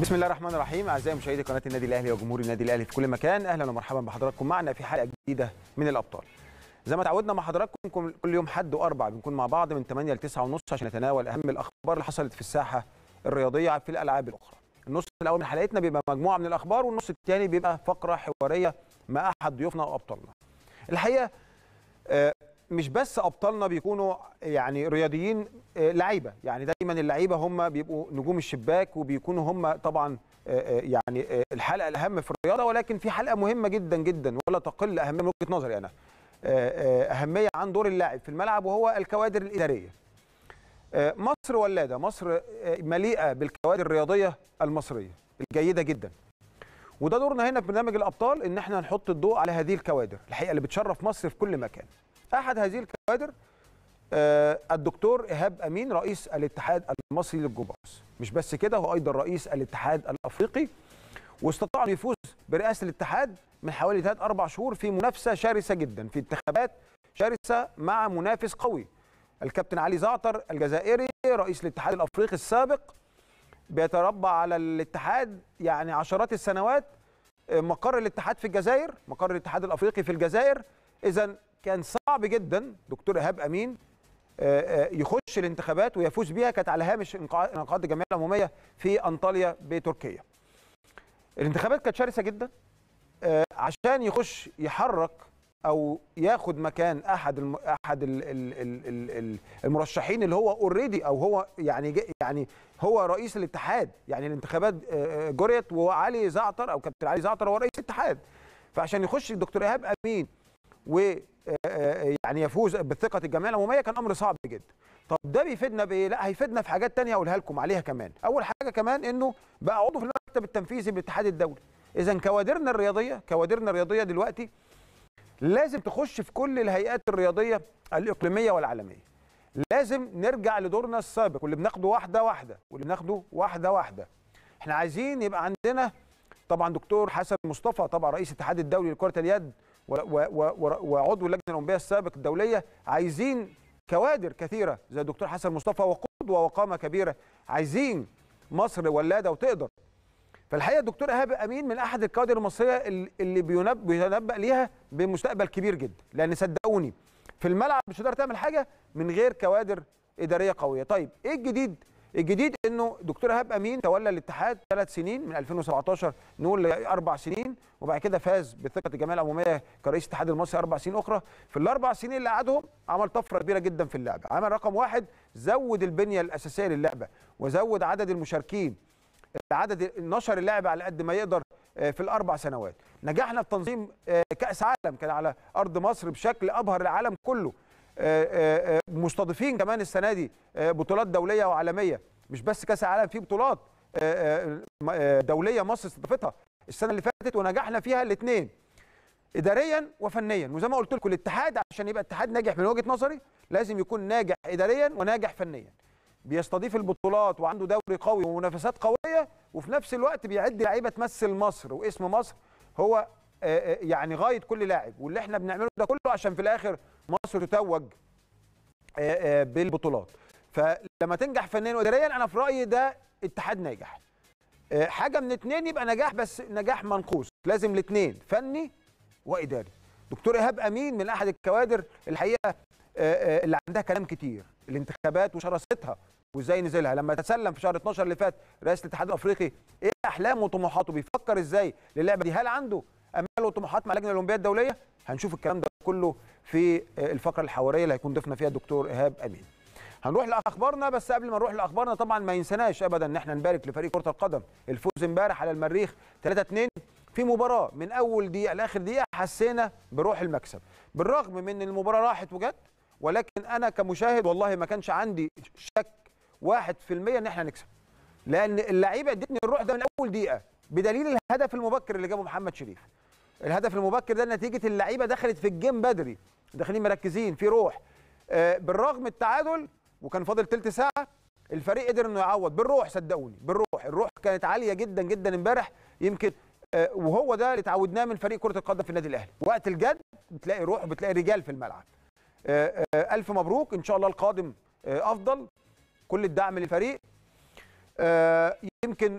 بسم الله الرحمن الرحيم اعزائي مشاهدي قناه النادي الاهلي وجمهور النادي الاهلي في كل مكان اهلا ومرحبا بحضراتكم معنا في حلقه جديده من الابطال زي ما تعودنا مع حضراتكم كل يوم حد واربع بنكون مع بعض من 8 ل 9 ونص عشان نتناول اهم الاخبار اللي حصلت في الساحه الرياضيه في الالعاب الاخرى النص الاول من حلقتنا بيبقى مجموعه من الاخبار والنص الثاني بيبقى فقره حواريه مع احد ضيوفنا وابطالنا الحقيقه آه، مش بس ابطالنا بيكونوا يعني رياضيين آه، لعيبه يعني دايما اللعيبه هم بيبقوا نجوم الشباك وبيكونوا هم طبعا آه، آه، يعني آه، الحلقه الاهم في الرياضه ولكن في حلقه مهمه جدا جدا ولا تقل اهميه من وجهه نظري انا آه، آه، اهميه عن دور اللاعب في الملعب وهو الكوادر الاداريه آه، مصر ولاده مصر آه، مليئه بالكوادر الرياضيه المصريه الجيده جدا وده دورنا هنا في برنامج الابطال ان احنا نحط الضوء على هذه الكوادر الحقيقه اللي بتشرف مصر في كل مكان احد هذه الكوادر آه، الدكتور ايهاب امين رئيس الاتحاد المصري للجمباز مش بس كده هو ايضا رئيس الاتحاد الافريقي واستطاع ان يفوز برئاسه الاتحاد من حوالي 3 4 شهور في منافسه شرسه جدا في انتخابات شرسه مع منافس قوي الكابتن علي زعتر الجزائري رئيس الاتحاد الافريقي السابق بيتربع على الاتحاد يعني عشرات السنوات مقر الاتحاد في الجزائر مقر الاتحاد الافريقي في الجزائر اذا كان صعب جدا دكتور ايهاب امين آه، آه، يخش الانتخابات ويفوز بيها كانت على هامش انقا- انعقاد الجمعيه العموميه في انطاليا بتركيا الانتخابات كانت شرسه جدا آه، عشان يخش يحرك او ياخد مكان احد الم... احد ال... ال... ال... ال... ال- المرشحين اللي هو اوريدي او هو يعني ج... يعني هو رئيس الاتحاد يعني الانتخابات آه، آه، جريت وعلي زعتر او كابتن علي زعتر هو رئيس الاتحاد فعشان يخش الدكتور ايهاب امين و آه، آه، يعني يفوز بثقه الجمعيه العموميه كان امر صعب جدا طب ده بيفيدنا بايه لا هيفيدنا في حاجات تانية اقولها لكم عليها كمان اول حاجه كمان انه بقى عضو في المكتب التنفيذي بالاتحاد الدولي اذا كوادرنا الرياضيه كوادرنا الرياضيه دلوقتي لازم تخش في كل الهيئات الرياضيه الاقليميه والعالميه لازم نرجع لدورنا السابق واللي بناخده واحده واحده واللي بناخده واحده واحده احنا عايزين يبقى عندنا طبعا دكتور حسن مصطفى طبعا رئيس الاتحاد الدولي لكره اليد و- و- و- وعضو اللجنه الاولمبيه السابق الدوليه عايزين كوادر كثيره زي الدكتور حسن مصطفى وقدوه وقامه كبيره عايزين مصر ولاده وتقدر فالحقيقه الدكتور ايهاب امين من احد الكوادر المصريه اللي- اللي بينب- بيتنبأ ليها بمستقبل كبير جدا لان صدقوني في الملعب مش هتقدر تعمل حاجه من غير كوادر اداريه قويه طيب ايه الجديد الجديد انه دكتور ايهاب امين تولى الاتحاد ثلاث سنين من 2017 نقول اربع سنين وبعد كده فاز بثقه الجمعيه العموميه كرئيس الاتحاد المصري اربع سنين اخرى في الاربع سنين اللي قعدهم عمل طفره كبيره جدا في اللعبه عمل رقم واحد زود البنيه الاساسيه للعبه وزود عدد المشاركين عدد نشر اللعبه على قد ما يقدر آه، في الاربع سنوات نجحنا في تنظيم آه، كاس عالم كان على ارض مصر بشكل ابهر العالم كله آه، آه، آه، مستضيفين كمان السنه دي آه، بطولات دوليه وعالميه مش بس كاس العالم في بطولات آه، آه، م- آه، دوليه مصر استضافتها السنه اللي فاتت ونجحنا فيها الاثنين اداريا وفنيا وزي ما قلت لكم الاتحاد عشان يبقى اتحاد ناجح من وجهه نظري لازم يكون ناجح اداريا وناجح فنيا بيستضيف البطولات وعنده دوري قوي ومنافسات قويه وفي نفس الوقت بيعد لعيبه تمثل مصر واسم مصر هو آه، آه، يعني غايه كل لاعب واللي احنا بنعمله ده كله عشان في الاخر مصر تتوج آه، آه، بالبطولات فلما تنجح فنيا واداريا انا في رايي ده اتحاد ناجح آه، حاجه من اتنين يبقى نجاح بس نجاح منقوص لازم الاثنين فني واداري دكتور ايهاب امين من احد الكوادر الحقيقه آه، آه، اللي عندها كلام كتير الانتخابات وشراستها وازاي نزلها لما تسلم في شهر 12 اللي فات رئاسه الاتحاد الافريقي ايه احلامه وطموحاته بيفكر ازاي للعبه دي هل عنده امال وطموحات مع اللجنه الاولمبيه الدوليه هنشوف الكلام ده كله في آه، الفقره الحواريه اللي هيكون ضيفنا فيها الدكتور ايهاب امين هنروح لاخبارنا بس قبل ما نروح لاخبارنا طبعا ما ينسناش ابدا ان احنا نبارك لفريق كره القدم الفوز امبارح على المريخ 3 2 في مباراه من اول دقيقه لاخر دقيقه حسينا بروح المكسب بالرغم من ان المباراه راحت وجت ولكن انا كمشاهد والله ما كانش عندي شك 1% ان احنا نكسب لان اللعيبه ادتني الروح ده من اول دقيقه بدليل الهدف المبكر اللي جابه محمد شريف الهدف المبكر ده نتيجه اللعيبه دخلت في الجيم بدري داخلين مركزين في روح آه، بالرغم التعادل وكان فاضل تلت ساعه الفريق قدر انه يعوض بالروح صدقوني بالروح الروح كانت عاليه جدا جدا امبارح يمكن آه، وهو ده اللي اتعودناه من فريق كره القدم في النادي الاهلي وقت الجد بتلاقي روح وبتلاقي رجال في الملعب آه، آه، الف مبروك ان شاء الله القادم آه، افضل كل الدعم للفريق آه، يمكن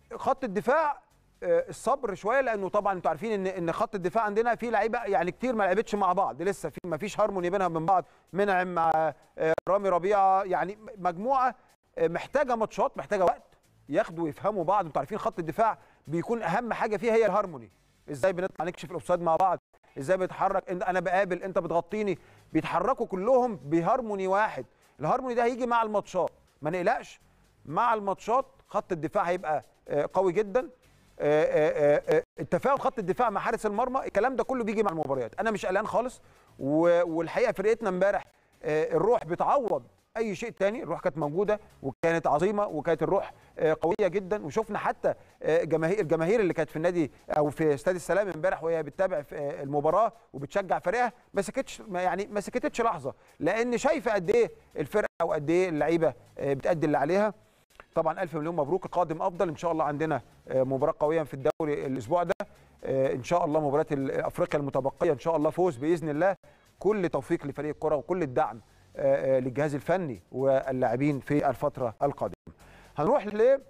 خط الدفاع آه، الصبر شويه لانه طبعا انتوا عارفين ان ان خط الدفاع عندنا فيه لعيبه يعني كتير ما لعبتش مع بعض لسه في ما فيش هارموني بينها من بعض منعم مع آه، رامي ربيعه يعني مجموعه آه، محتاجه ماتشات محتاجه وقت ياخدوا ويفهموا بعض انتوا عارفين خط الدفاع بيكون اهم حاجه فيه هي الهارموني ازاي بنطلع نكشف الاوفسايد مع بعض ازاي بيتحرك انت انا بقابل انت بتغطيني بيتحركوا كلهم بهارموني واحد الهارموني ده هيجي مع الماتشات ما نقلقش مع الماتشات خط الدفاع هيبقى آه، قوي جدا آه، آه، آه، التفاهم خط الدفاع مع حارس المرمى الكلام ده كله بيجي مع المباريات انا مش قلقان خالص و- والحقيقه فرقتنا امبارح آه، الروح بتعوض اي شيء تاني الروح كانت موجوده وكانت عظيمه وكانت الروح آه، قويه جدا وشفنا حتى آه، جماهير الجماهير اللي كانت في النادي او في استاد السلام امبارح وهي بتتابع في آه، المباراه وبتشجع فريقها ما سكتش ما يعني ما سكتتش لحظه لان شايفه قد ايه الفرقه وقد ايه اللعيبه آه، بتأدي اللي عليها طبعا الف مليون مبروك القادم افضل ان شاء الله عندنا آه، مباراه قويه في الدوري الاسبوع ده آه، ان شاء الله مباراه ال- افريقيا المتبقيه ان شاء الله فوز باذن الله كل توفيق لفريق الكره وكل الدعم آه، آه، للجهاز الفني واللاعبين في الفتره القادمه هنروح ل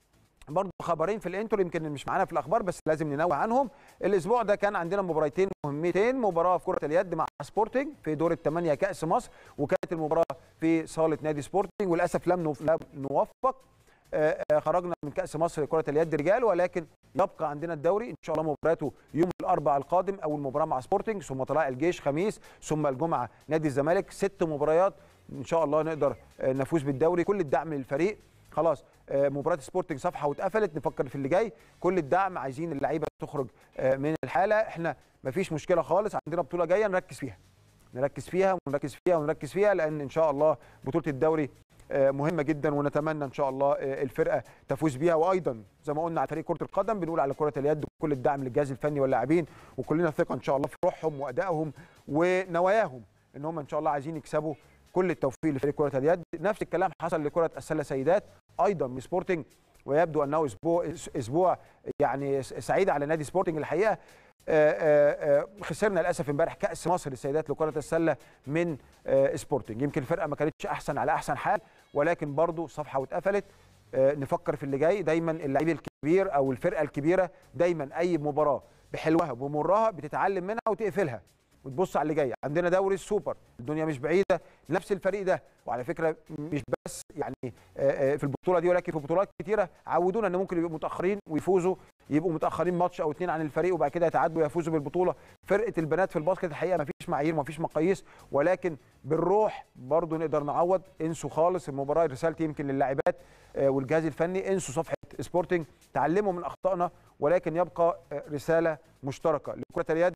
برضه خبرين في الانترو يمكن مش معانا في الاخبار بس لازم ننوه عنهم الاسبوع ده كان عندنا مباراتين مهمتين مباراه في كره اليد مع سبورتنج في دور الثمانيه كاس مصر وكانت المباراه في صاله نادي سبورتنج وللاسف لم نوف- لم نوفق آه، آه، خرجنا من كاس مصر لكره اليد رجال ولكن يبقى عندنا الدوري ان شاء الله مباراته يوم الاربعاء القادم اول مباراه مع سبورتنج ثم طلائع الجيش خميس ثم الجمعه نادي الزمالك ست مباريات ان شاء الله نقدر آه، نفوز بالدوري كل الدعم للفريق خلاص آه، مباراه سبورتنج صفحه واتقفلت نفكر في اللي جاي كل الدعم عايزين اللعيبه تخرج آه، من الحاله احنا مفيش مشكله خالص عندنا بطوله جايه نركز فيها نركز فيها ونركز فيها ونركز فيها لان ان شاء الله بطوله الدوري آه، مهمه جدا ونتمنى ان شاء الله آه، الفرقه تفوز بيها وايضا زي ما قلنا على فريق كره القدم بنقول على كره اليد كل الدعم للجهاز الفني واللاعبين وكلنا ثقه ان شاء الله في روحهم وادائهم ونواياهم ان هم ان شاء الله عايزين يكسبوا كل التوفيق لفريق كره اليد نفس الكلام حصل لكره السله سيدات ايضا من سبورتنج ويبدو انه اسبوع اسبوع يعني سعيد على نادي سبورتنج الحقيقه آه، آه، آه، خسرنا للاسف امبارح كاس مصر للسيدات لكره السله من آه، سبورتنج يمكن الفرقه ما كانتش احسن على احسن حال ولكن برضو صفحه واتقفلت آه، نفكر في اللي جاي دايما اللعيب الكبير او الفرقه الكبيره دايما اي مباراه بحلوها وبمرها بتتعلم منها وتقفلها وتبص على اللي جاي عندنا دوري السوبر الدنيا مش بعيده نفس الفريق ده وعلى فكره مش بس يعني آه، آه، في البطوله دي ولكن في بطولات كتيره عودونا ان ممكن يبقوا متاخرين ويفوزوا يبقوا متاخرين ماتش او اتنين عن الفريق وبعد كده يتعادلوا ويفوزوا بالبطوله فرقه البنات في الباسكت الحقيقه ما فيش معايير ما فيش مقاييس ولكن بالروح برضو نقدر نعوض انسوا خالص المباراه رسالتي يمكن للاعبات آه، والجهاز الفني انسوا صفحه سبورتنج تعلموا من اخطائنا ولكن يبقى آه، رساله مشتركه لكره اليد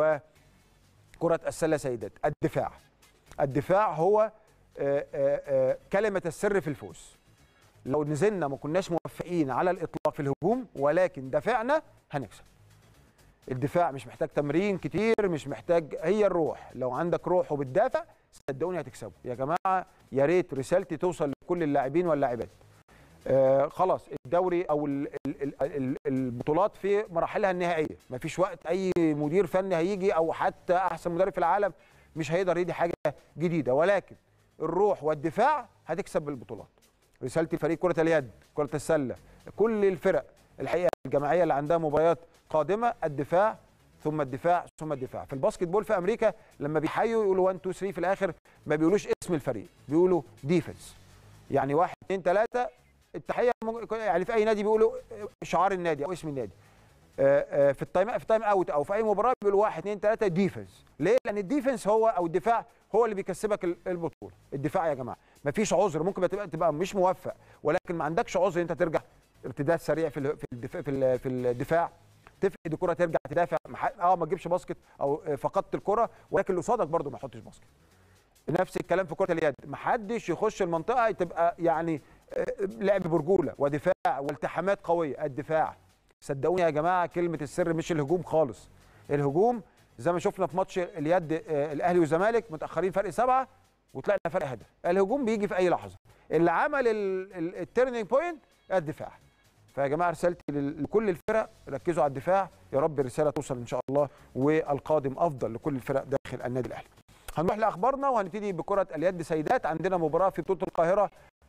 وكره السله سيدات الدفاع الدفاع هو آه، آه، آه، كلمه السر في الفوز لو نزلنا ما كناش موفقين على الاطلاق في الهجوم ولكن دافعنا هنكسب الدفاع مش محتاج تمرين كتير مش محتاج هي الروح لو عندك روح وبتدافع صدقوني هتكسبوا يا جماعه يا ريت رسالتي توصل لكل اللاعبين واللاعبات آه خلاص الدوري او ال ال ال ال البطولات في مراحلها النهائيه مفيش وقت اي مدير فني هيجي او حتى احسن مدرب في العالم مش هيقدر يدي حاجه جديده ولكن الروح والدفاع هتكسب بالبطولات رسالتي لفريق كره اليد كره السله كل الفرق الحقيقه الجماعيه اللي عندها مباريات قادمه الدفاع ثم الدفاع ثم الدفاع في الباسكت بول في امريكا لما بيحيوا يقولوا 1 2 3 في الاخر ما بيقولوش اسم الفريق بيقولوا ديفنس يعني 1 2 3 التحيه ممكن- يعني في اي نادي بيقولوا شعار النادي او اسم النادي آه، آه، في التايم في تايم اوت او في اي مباراه بيقولوا 1 2 3 ديفنس ليه لان الديفنس هو او الدفاع هو اللي بيكسبك ال- البطوله الدفاع يا جماعه مفيش عذر ممكن تبقى تبقى مش موفق ولكن ما عندكش عذر انت ترجع ارتداد سريع في ال- في الدفاع في ال- في الدفاع تفقد الكره ترجع تدافع مح- اه ما تجيبش باسكت او آه، فقدت الكره ولكن اللي قصادك برده ما يحطش باسكت نفس الكلام في كره اليد ما حدش يخش المنطقه تبقى يعني آه، لعب برجوله ودفاع والتحامات قويه الدفاع صدقوني يا جماعه كلمه السر مش الهجوم خالص الهجوم زي ما شفنا في ماتش اليد آه، الاهلي والزمالك متاخرين فرق سبعه وطلعنا فرق هدف الهجوم بيجي في اي لحظه اللي عمل التيرنينج بوينت الدفاع فيا جماعه رسالتي لل- لكل الفرق ركزوا على الدفاع يا رب الرساله توصل ان شاء الله والقادم افضل لكل الفرق داخل النادي الاهلي هنروح لاخبارنا وهنبتدي بكره اليد سيدات عندنا مباراه في بطوله القاهره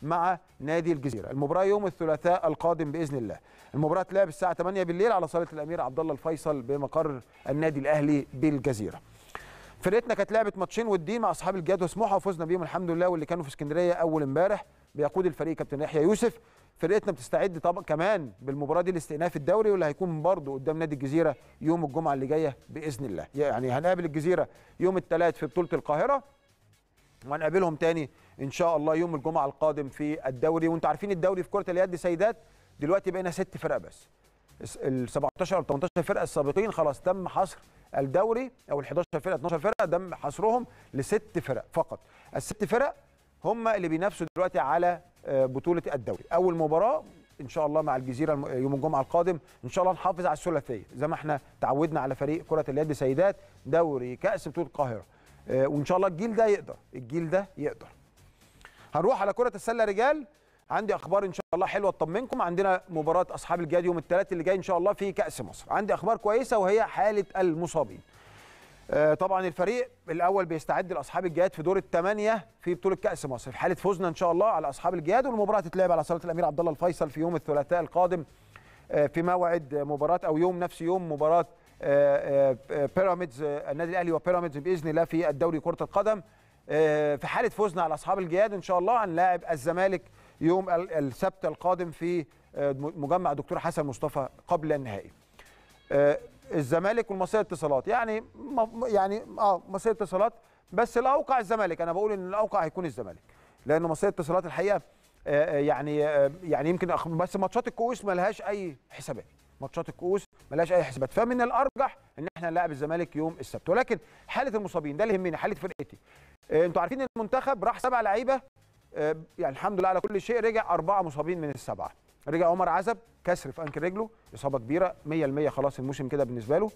مع نادي الجزيره المباراه يوم الثلاثاء القادم باذن الله المباراه تلعب الساعه 8 بالليل على صاله الامير عبد الله الفيصل بمقر النادي الاهلي بالجزيره فرقتنا كانت لعبت ماتشين ودين مع اصحاب الجهاد وسموحه وفزنا بيهم الحمد لله واللي كانوا في اسكندريه اول امبارح بيقود الفريق كابتن يحيى يوسف فرقتنا بتستعد طبعا كمان بالمباراه دي لاستئناف الدوري واللي هيكون برضه قدام نادي الجزيره يوم الجمعه اللي جايه باذن الله يعني هنقابل الجزيره يوم الثلاث في بطوله القاهره وهنقابلهم تاني ان شاء الله يوم الجمعه القادم في الدوري وانتم عارفين الدوري في كره اليد سيدات دلوقتي بقينا ست فرق بس ال 17 او 18 فرقه السابقين خلاص تم حصر الدوري او ال 11 فرقه 12 فرقه تم حصرهم لست فرق فقط الست فرق هم اللي بينافسوا دلوقتي على بطوله الدوري اول مباراه ان شاء الله مع الجزيره يوم الجمعه القادم ان شاء الله نحافظ على الثلاثيه زي ما احنا تعودنا على فريق كره اليد سيدات دوري كاس بطوله القاهره وان شاء الله الجيل ده يقدر الجيل ده يقدر هنروح على كره السله رجال عندي اخبار ان شاء الله حلوه تطمنكم عندنا مباراه اصحاب الجهاد يوم الثلاث اللي جاي ان شاء الله في كاس مصر عندي اخبار كويسه وهي حاله المصابين طبعا الفريق الاول بيستعد لاصحاب الجهاد في دور الثمانيه في بطوله كاس مصر في حاله فوزنا ان شاء الله على اصحاب الجهاد والمباراه هتتلعب على صاله الامير عبد الله الفيصل في يوم الثلاثاء القادم في موعد مباراه او يوم نفس يوم مباراه بيراميدز النادي الاهلي وبيراميدز باذن الله في الدوري كره القدم في حاله فوزنا على اصحاب الجهاد ان شاء الله هنلاعب الزمالك يوم السبت القادم في مجمع دكتور حسن مصطفى قبل النهائي الزمالك والمصريه اتصالات يعني يعني اه مصريه اتصالات بس الاوقع الزمالك انا بقول ان الاوقع هيكون الزمالك لان مصريه اتصالات الحقيقه يعني يعني يمكن بس ماتشات الكؤوس ما لهاش اي حسابات ماتشات الكؤوس ما لهاش اي حسابات فمن الارجح ان احنا نلاعب الزمالك يوم السبت ولكن حاله المصابين ده اللي يهمني حاله فرقتي انتوا عارفين المنتخب راح سبع لعيبه يعني الحمد لله على كل شيء رجع اربعه مصابين من السبعه رجع عمر عزب كسر في انكل رجله اصابه كبيره 100% خلاص الموسم كده بالنسبه له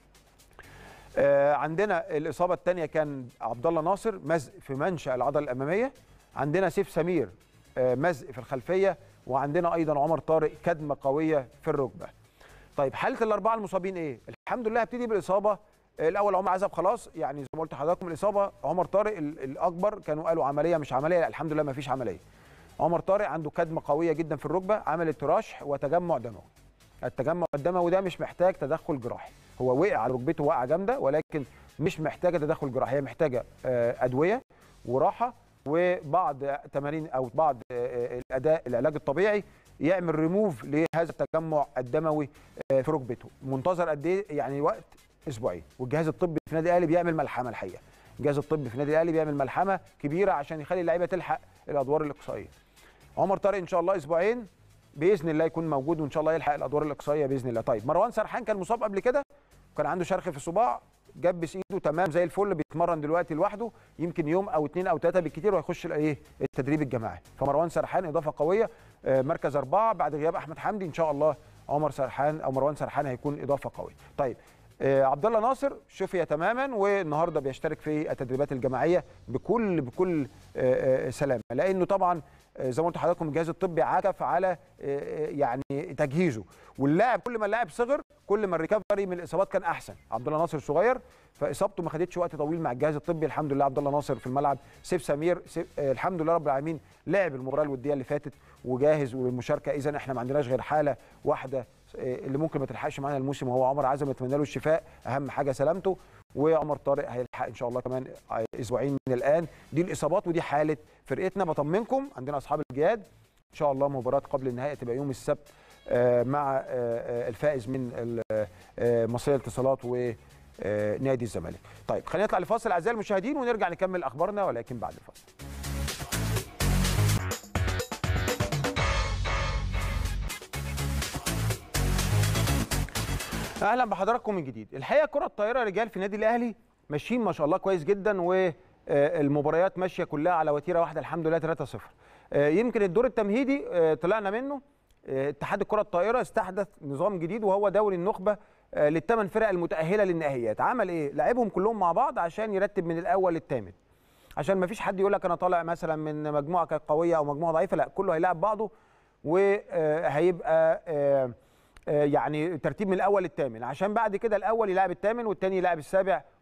آه عندنا الاصابه الثانيه كان عبد الله ناصر مزق في منشا العضله الاماميه عندنا سيف سمير آه مزق في الخلفيه وعندنا ايضا عمر طارق كدمه قويه في الركبه طيب حاله الاربعه المصابين ايه الحمد لله هبتدي بالاصابه الاول عمر عزب خلاص يعني زي ما قلت لحضراتكم الاصابه عمر طارق الاكبر كانوا قالوا عمليه مش عمليه لا الحمد لله ما فيش عمليه عمر طارق عنده كدمه قويه جدا في الركبه عملت رشح وتجمع دموي التجمع الدموي ده مش محتاج تدخل جراحي هو وقع على ركبته وقعه جامده ولكن مش محتاجه تدخل جراحي هي محتاجه ادويه وراحه وبعض تمارين او بعض الاداء العلاج الطبيعي يعمل ريموف لهذا التجمع الدموي في ركبته منتظر قد ايه يعني وقت اسبوعين والجهاز الطبي في النادي الاهلي بيعمل ملحمه الحقيقه الجهاز الطبي في النادي الاهلي بيعمل ملحمه كبيره عشان يخلي اللعيبه تلحق الادوار الاقصائيه عمر طارق ان شاء الله اسبوعين باذن الله يكون موجود وان شاء الله يلحق الادوار الاقصائيه باذن الله طيب مروان سرحان كان مصاب قبل كده كان عنده شرخ في الصباع جبس ايده تمام زي الفل بيتمرن دلوقتي لوحده يمكن يوم او اثنين او ثلاثه بالكثير وهيخش الايه التدريب الجماعي فمروان سرحان اضافه قويه مركز اربعه بعد غياب احمد حمدي ان شاء الله عمر سرحان او مروان سرحان هيكون اضافه قويه طيب آه عبد الله ناصر شفي تماما والنهارده بيشترك في التدريبات الجماعيه بكل بكل آه آه سلامه لانه طبعا زي ما قلت لحضراتكم الجهاز الطبي عكف على يعني تجهيزه واللاعب كل ما اللاعب صغر كل ما الريكفري من الاصابات كان احسن عبد الله ناصر صغير فاصابته ما خدتش وقت طويل مع الجهاز الطبي الحمد لله عبد الله ناصر في الملعب سيف سمير سيف الحمد لله رب العالمين لعب المباراه الوديه اللي فاتت وجاهز للمشاركه اذا احنا ما عندناش غير حاله واحده اللي ممكن ما تلحقش معانا الموسم وهو عمر عزم نتمنى له الشفاء اهم حاجه سلامته وعمر طارق هيلحق ان شاء الله كمان اسبوعين من الان دي الاصابات ودي حاله فرقتنا بطمنكم عندنا اصحاب الجهاد ان شاء الله مباراه قبل النهائي تبقى يوم السبت مع الفائز من مصريه الاتصالات ونادي الزمالك طيب خلينا نطلع لفاصل اعزائي المشاهدين ونرجع نكمل اخبارنا ولكن بعد الفاصل اهلا بحضراتكم من جديد الحقيقه كره الطائره رجال في النادي الاهلي ماشيين ما شاء الله كويس جدا والمباريات ماشيه كلها على وتيره واحده الحمد لله 3-0 يمكن الدور التمهيدي طلعنا منه اتحاد الكره الطائره استحدث نظام جديد وهو دوري النخبه للثمان فرق المتاهله للنهائيات عمل ايه لعبهم كلهم مع بعض عشان يرتب من الاول للثامن عشان ما فيش حد يقول لك انا طالع مثلا من مجموعه كانت قويه او مجموعه ضعيفه لا كله هيلاعب بعضه وهيبقى يعني ترتيب من الاول للثامن عشان بعد كده الاول يلاعب الثامن والثاني يلاعب السابع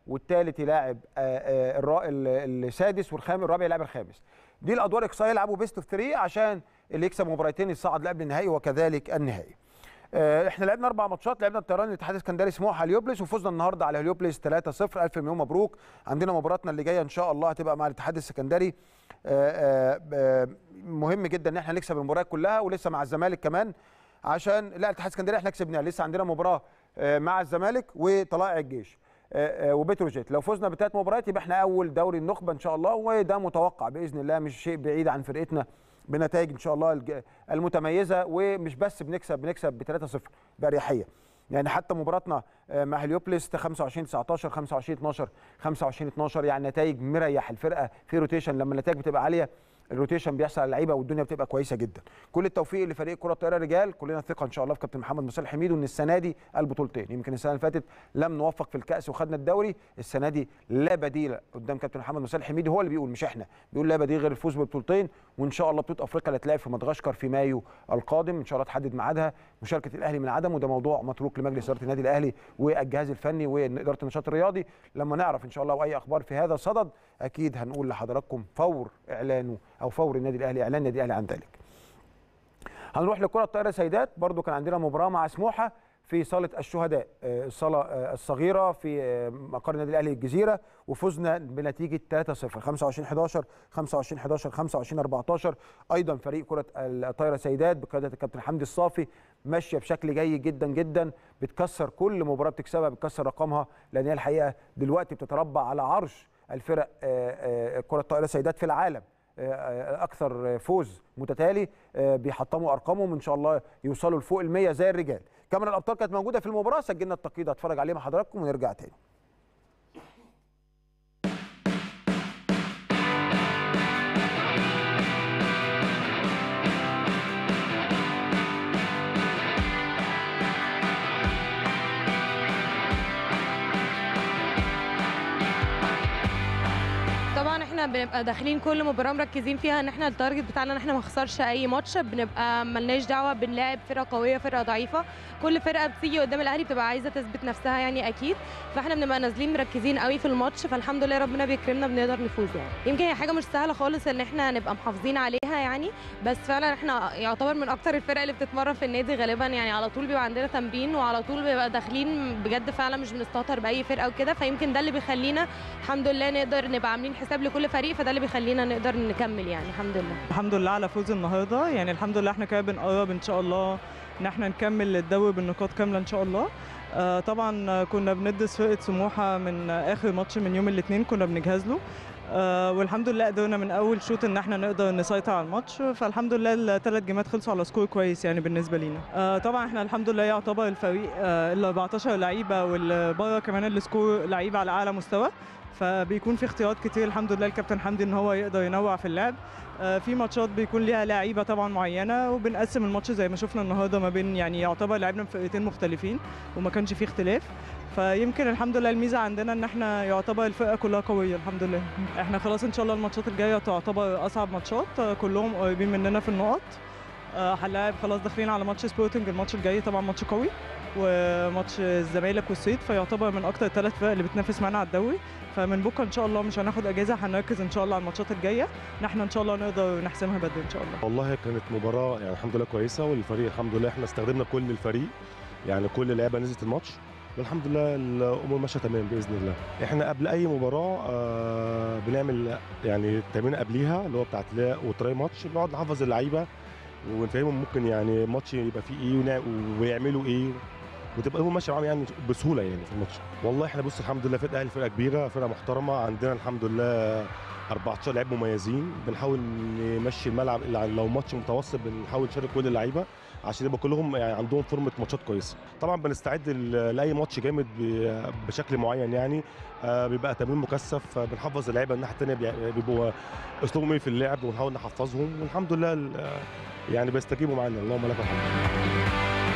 والثالث يلاعب آه، آه، الرا- ال- السادس والخامس الرابع يلاعب الخامس دي الادوار اقصائيه يلعبوا بيست اوف 3 عشان اللي يكسب مباراتين يصعد لقبل النهائي وكذلك النهائي آه، احنا لعبنا اربع ماتشات لعبنا الطيران الاتحاد الاسكندري سموحه هليوبلس وفزنا النهارده على هليوبلس 3-0 الف مليون مبروك عندنا مباراتنا اللي جايه ان شاء الله هتبقى مع الاتحاد السكندري آه، آه، آه، مهم جدا ان احنا نكسب المباريات كلها ولسه مع الزمالك كمان عشان لا الاتحاد الاسكندري احنا كسبناه لسه عندنا مباراه آه، مع الزمالك وطلائع الجيش آه، آه، وبتروجيت لو فزنا بثلاث مباريات يبقى احنا اول دوري النخبه ان شاء الله وده متوقع باذن الله مش شيء بعيد عن فرقتنا بنتائج ان شاء الله الج- المتميزه ومش بس بنكسب بنكسب ب 3-0 باريحيه يعني حتى مباراتنا آه، مع هليوبلس 25 19 25 12 25 12 يعني نتائج مريح الفرقه في روتيشن لما النتائج بتبقى عاليه الروتيشن بيحصل على اللعيبه والدنيا بتبقى كويسه جدا كل التوفيق لفريق كره الطائره رجال كلنا ثقه ان شاء الله في كابتن محمد مصالح حميد وان السنه دي البطولتين يمكن السنه اللي فاتت لم نوفق في الكاس وخدنا الدوري السنه دي لا بديل قدام كابتن محمد مصالح حميد هو اللي بيقول مش احنا بيقول لا بديل غير الفوز بالبطولتين وان شاء الله بطوله افريقيا اللي هتلعب في مدغشقر في مايو القادم ان شاء الله تحدد ميعادها مشاركه الاهلي من عدم وده موضوع متروك لمجلس اداره النادي الاهلي والجهاز الفني واداره النشاط الرياضي لما نعرف ان شاء الله واي اخبار في هذا الصدد اكيد هنقول لحضراتكم فور اعلانه او فور النادي الاهلي اعلان النادي الاهلي عن ذلك هنروح لكره الطائره سيدات برضو كان عندنا مباراه مع سموحه في صاله الشهداء آه، الصاله آه، الصغيره في آه، مقر النادي الاهلي الجزيره وفزنا بنتيجه 3-0 25 11 25 11 25 14 ايضا فريق كره الطائره سيدات بقياده الكابتن حمدي الصافي ماشيه بشكل جيد جدا جدا بتكسر كل مباراه بتكسبها بتكسر رقمها لان هي الحقيقه دلوقتي بتتربع على عرش الفرق آه، آه، كره الطائره سيدات في العالم آه، اكثر فوز متتالي آه، بيحطموا ارقامهم ان شاء الله يوصلوا لفوق ال 100 زي الرجال كاميرا الابطال كانت موجوده في المباراه سجلنا التقييد هتفرج عليه مع حضراتكم ونرجع تاني طبعا احنا بنبقى داخلين كل مباراه مركزين فيها ان احنا التارجت بتاعنا ان احنا ما نخسرش اي ماتش بنبقى ملناش دعوه بنلاعب فرقه قويه فرقه ضعيفه كل فرقه بتيجي قدام الاهلي بتبقى عايزه تثبت نفسها يعني اكيد فاحنا بنبقى نازلين مركزين قوي في الماتش فالحمد لله ربنا بيكرمنا بنقدر نفوز يعني يمكن هي حاجه مش سهله خالص ان احنا نبقى محافظين عليها يعني بس فعلا احنا يعتبر من اكتر الفرق اللي بتتمرن في النادي غالبا يعني على طول بيبقى عندنا تمرين وعلى طول بيبقى داخلين بجد فعلا مش بنستهتر باي فرقه وكده فيمكن ده اللي بيخلينا الحمد لله نقدر نبقى عاملين حساب لكل فريق فده اللي بيخلينا نقدر نكمل يعني الحمد لله الحمد لله على فوز النهارده يعني الحمد لله احنا كده بنقرب ان شاء الله ان احنا نكمل الدوري بالنقاط كامله ان شاء الله آه طبعا آه، كنا بندرس فرقه سموحه من آه، اخر ماتش من يوم الاثنين كنا بنجهز له آه والحمد لله قدرنا من اول شوط ان احنا نقدر نسيطر على الماتش فالحمد لله الثلاث جيمات خلصوا على سكور كويس يعني بالنسبه لينا آه طبعا احنا الحمد لله يعتبر الفريق آه ال 14 لعيبه واللي بره كمان السكور لعيبه على اعلى مستوى فبيكون في اختيارات كتير الحمد لله الكابتن حمدي ان هو يقدر ينوع في اللعب آه، في ماتشات بيكون ليها لعيبه طبعا معينه وبنقسم الماتش زي ما شفنا النهارده ما بين يعني يعتبر لعبنا بفرقتين مختلفين وما كانش فيه اختلاف فيمكن الحمد لله الميزه عندنا ان احنا يعتبر الفرقه كلها قويه الحمد لله احنا خلاص ان شاء الله الماتشات الجايه تعتبر اصعب ماتشات آه، كلهم قريبين مننا في النقط آه، هنلاعب خلاص داخلين على ماتش سبورتنج الماتش الجاي طبعا ماتش قوي وماتش الزمالك والصيد فيعتبر من اكتر الثلاث فرق اللي بتنافس معانا على الدوري فمن بكره ان شاء الله مش هناخد اجازه هنركز ان شاء الله على الماتشات الجايه ان احنا ان شاء الله نقدر نحسمها بدري ان شاء الله والله كانت مباراة يعني الحمد لله كويسة والفريق الحمد لله احنا استخدمنا كل الفريق يعني كل اللعيبة نزلت الماتش والحمد لله الامور ماشيه تمام باذن الله احنا قبل اي مباراه آه بنعمل يعني تمرين قبليها اللي هو بتاعت لا وتراي ماتش بنقعد نحفظ اللعيبه ونفهمهم ممكن يعني ماتش يبقى فيه ايه ونع- ويعملوا ايه وتبقى الامور ماشيه معاهم يعني بسهوله يعني في الماتش والله احنا بص الحمد لله فرقه الاهلي فرقه كبيره فرقه محترمه عندنا الحمد لله 14 لعيب مميزين بنحاول نمشي الملعب اللي لو ماتش متوسط بنحاول نشارك كل اللعيبه عشان يبقى كلهم يعني عندهم فورمه ماتشات كويسه طبعا بنستعد ل- لاي ماتش جامد ب- بشكل معين يعني آه، بيبقى تمرين مكثف آه، بنحفظ اللعيبه الناحيه الثانيه بيع- بيبقوا اسلوبهم ايه في اللعب ونحاول نحفظهم والحمد لله ال- آه، يعني بيستجيبوا معانا اللهم لك الحمد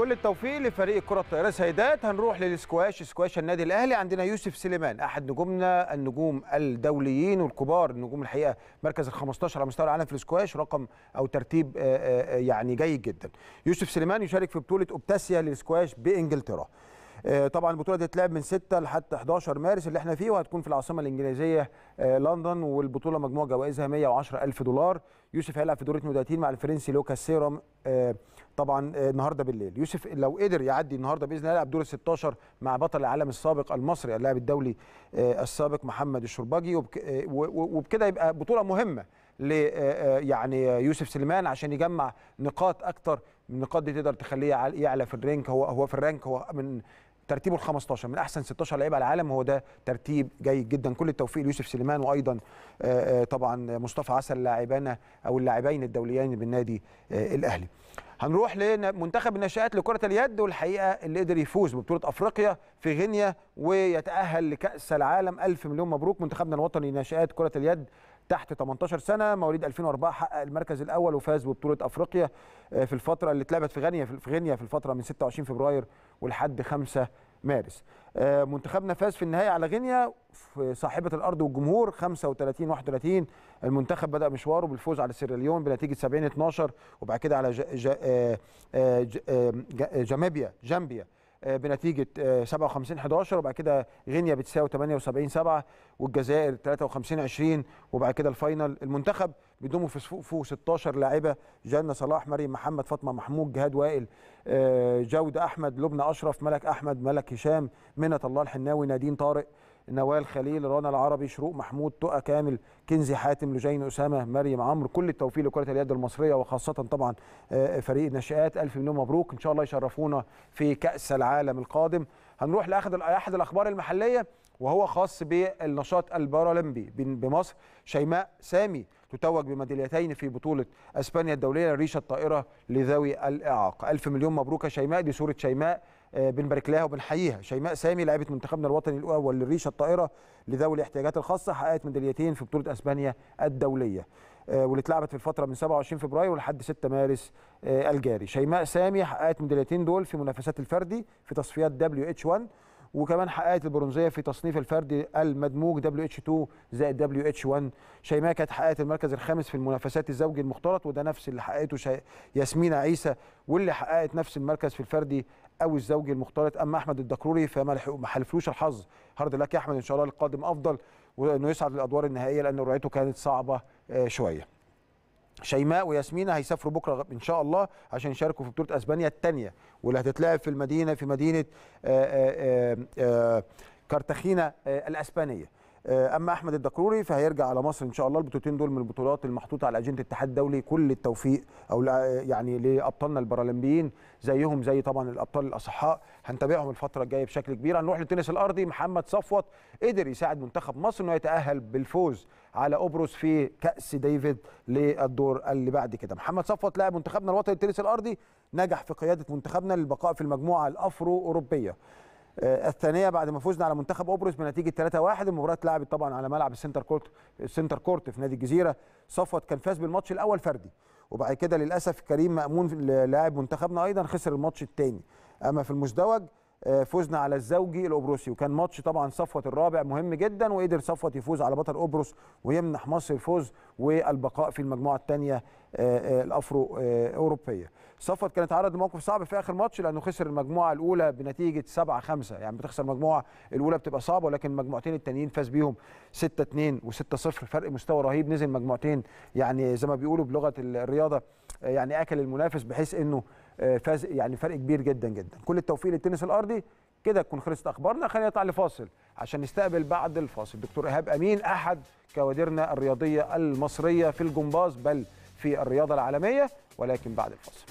كل التوفيق لفريق الكره الطائره سيدات هنروح للسكواش سكواش النادي الاهلي عندنا يوسف سليمان احد نجومنا النجوم الدوليين والكبار النجوم الحقيقه مركز ال 15 على مستوى العالم في السكواش رقم او ترتيب آه، آه، يعني جيد جدا يوسف سليمان يشارك في بطوله اوبتاسيا للسكواش بانجلترا آه، طبعا البطوله دي هتتلعب من 6 لحد 11 مارس اللي احنا فيه وهتكون في العاصمه الانجليزيه آه، لندن والبطوله مجموع جوائزها 110 الف دولار يوسف هيلعب في دور 32 مع الفرنسي لوكاس سيروم آه، طبعا آه، النهارده بالليل يوسف لو قدر يعدي النهارده باذن الله يلعب دور ال 16 مع بطل العالم السابق المصري اللاعب الدولي آه، السابق محمد الشرباجي وبك- آه، و- و- وبكده يبقى بطوله مهمه ل آه، آه، يعني يوسف سليمان عشان يجمع نقاط اكتر من النقاط دي تقدر تخليه يعل- يعلى في الرانك هو هو في الرانك هو من ترتيبه ال 15 من احسن 16 لعيب على العالم هو ده ترتيب جيد جدا كل التوفيق ليوسف سليمان وايضا آه، آه، طبعا مصطفى عسل لاعبانا او اللاعبين الدوليين بالنادي آه، الاهلي هنروح لمنتخب الناشئات لكرة اليد والحقيقة اللي قدر يفوز ببطولة أفريقيا في غينيا ويتأهل لكأس العالم ألف مليون مبروك منتخبنا الوطني ناشئات كرة اليد تحت 18 سنة مواليد 2004 حقق المركز الأول وفاز ببطولة أفريقيا آه، في الفترة اللي اتلعبت في غينيا في غينيا في الفترة من 26 فبراير ولحد 5 مارس آه، منتخبنا فاز في النهاية على غينيا في صاحبة الأرض والجمهور 35 31 المنتخب بدأ مشواره بالفوز على سيراليون بنتيجة 70 12 وبعد كده على ج... ج... آه، آه، ج... آه، ج- جامبيا جامبيا آه، بنتيجة آه، 57 11 وبعد كده غينيا بتساوي 78 7 والجزائر 53 20 وبعد كده الفاينل المنتخب بيضموا في صفوفه 16 لاعبة جنة صلاح مريم محمد فاطمة محمود جهاد وائل آه، جودة أحمد لبنى أشرف ملك أحمد ملك هشام منة الله الحناوي نادين طارق نوال خليل رنا العربي شروق محمود تقى كامل كنزي حاتم لجين أسامة مريم عمرو كل التوفيق لكرة اليد المصرية وخاصة طبعا آه، فريق الناشئات ألف مليون مبروك إن شاء الله يشرفونا في كأس العالم القادم هنروح لأحد أحد الأخبار المحلية وهو خاص بالنشاط البارالمبي بين- بمصر شيماء سامي تتوج بميداليتين في بطولة اسبانيا الدولية للريشة الطائرة لذوي الإعاقة ألف مليون مبروك يا شيماء دي صورة شيماء آه، بنبارك لها وبنحييها شيماء سامي لاعبة منتخبنا الوطني الأول للريشة الطائرة لذوي الاحتياجات الخاصة حققت ميداليتين في بطولة اسبانيا الدولية آه، واللي اتلعبت في الفترة من 27 فبراير لحد 6 مارس آه، الجاري شيماء سامي حققت ميداليتين دول في منافسات الفردي في تصفيات WH1 وكمان حققت البرونزيه في تصنيف الفردي المدموج WH2 زائد WH1 شيماء كانت حققت المركز الخامس في المنافسات الزوجي المختلط وده نفس اللي حققته شي... ياسمينة عيسى واللي حققت نفس المركز في الفردي او الزوجي المختلط اما احمد الدكروري فما لحق- ما حلفلوش الحظ هارد لك يا احمد ان شاء الله القادم افضل وانه يصعد للادوار النهائيه لان رؤيته كانت صعبه آه، شويه شيماء وياسمينة هيسافروا بكره ان شاء الله عشان يشاركوا في بطوله اسبانيا الثانيه واللي هتتلعب في المدينه في مدينه آه، آه، آه، آه، كارتاخينا آه، الاسبانيه آه، اما احمد الدكروري فهيرجع على مصر ان شاء الله البطولتين دول من البطولات المحطوطه على اجنده الاتحاد الدولي كل التوفيق او لا- يعني لابطالنا البارالمبيين زيهم زي طبعا الابطال الاصحاء هنتابعهم الفتره الجايه بشكل كبير هنروح للتنس الارضي محمد صفوت قدر يساعد منتخب مصر انه يتاهل بالفوز على قبرص في كاس ديفيد للدور اللي بعد كده محمد صفوت لاعب منتخبنا الوطني للتنس الارضي نجح في قياده منتخبنا للبقاء في المجموعه الافرو اوروبيه آه، الثانيه بعد ما فزنا على منتخب قبرص بنتيجه 3-1 المباراه اتلعبت طبعا على ملعب السنتر كورت السنتر كورت في نادي الجزيره صفوت كان فاز بالماتش الاول فردي وبعد كده للاسف كريم مامون لاعب منتخبنا ايضا خسر الماتش الثاني اما في المزدوج آه، فزنا على الزوجي القبرصي وكان ماتش طبعا صفوت الرابع مهم جدا وقدر صفوت يفوز على بطل قبرص ويمنح مصر الفوز والبقاء في المجموعه الثانيه الافرو آه، اوروبيه صفوت كان اتعرض لموقف صعب في اخر ماتش لانه خسر المجموعه الاولى بنتيجه 7 5 يعني بتخسر المجموعه الاولى بتبقى صعبه ولكن المجموعتين التانيين فاز بيهم 6 2 و6 0 فرق مستوى رهيب نزل مجموعتين يعني زي ما بيقولوا بلغه الرياضه آه، يعني اكل المنافس بحيث انه آه، فاز يعني فرق كبير جدا جدا كل التوفيق للتنس الارضي كده تكون خلصت اخبارنا خلينا نطلع لفاصل عشان نستقبل بعد الفاصل دكتور ايهاب امين احد كوادرنا الرياضيه المصريه في الجمباز بل في الرياضه العالميه ولكن بعد الفاصل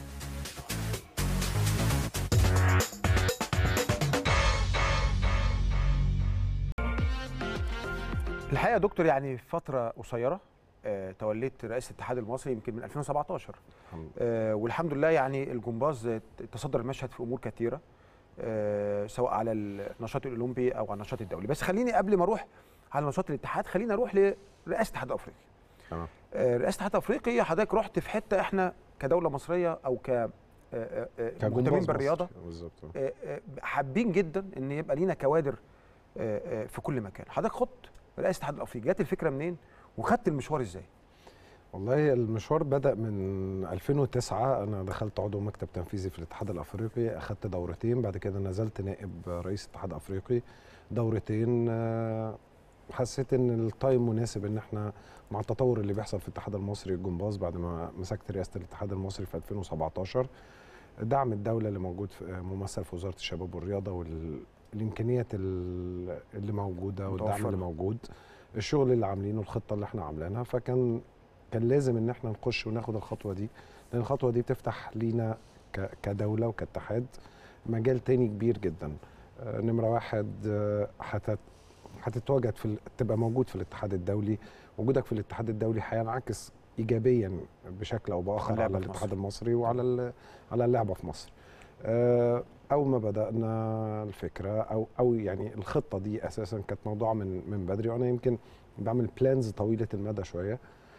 الحقيقه يا دكتور يعني في فتره قصيره آه، توليت رئاسه الاتحاد المصري يمكن من 2017 آه، والحمد لله يعني الجمباز آه، تصدر المشهد في امور كثيره آه، سواء على النشاط الاولمبي او على النشاط الدولي بس خليني قبل ما اروح على نشاط الاتحاد خليني اروح لرئاسه الاتحاد الافريقي تمام. آه، رئاسه الاتحاد الافريقي حضرتك رحت في حته احنا كدوله مصريه او ك آه، آه، كجمباز مهتمين مصر. بالرياضه بالظبط آه، آه، حابين جدا ان يبقى لينا كوادر آه، آه، في كل مكان حضرتك خدت رئاسه الاتحاد الافريقي جت الفكره منين وخدت المشوار ازاي والله المشوار بدأ من 2009 أنا دخلت عضو مكتب تنفيذي في الاتحاد الأفريقي أخدت دورتين بعد كده نزلت نائب رئيس الاتحاد الأفريقي دورتين آه، حسيت إن التايم مناسب إن إحنا مع التطور اللي بيحصل في الاتحاد المصري الجمباز بعد ما مسكت رئاسة الاتحاد المصري في 2017 دعم الدولة اللي موجود في ممثل في وزارة الشباب والرياضة والإمكانيات اللي موجودة والدعم متوفرة. اللي موجود الشغل اللي عاملينه الخطة اللي احنا عاملينها فكان كان لازم ان احنا نخش وناخد الخطوه دي لان الخطوه دي بتفتح لينا ك- كدوله وكاتحاد مجال تاني كبير جدا آه، نمره واحد آه، هتت- هتتواجد في ال- تبقى موجود في الاتحاد الدولي وجودك في الاتحاد الدولي هينعكس ايجابيا بشكل او باخر على على اللعبة في الاتحاد مصر. المصري وعلى ال- على اللعبه في مصر آه، اول ما بدانا الفكره او او يعني الخطه دي اساسا كانت موضوع من من بدري وانا يمكن بعمل بلانز طويله المدى شويه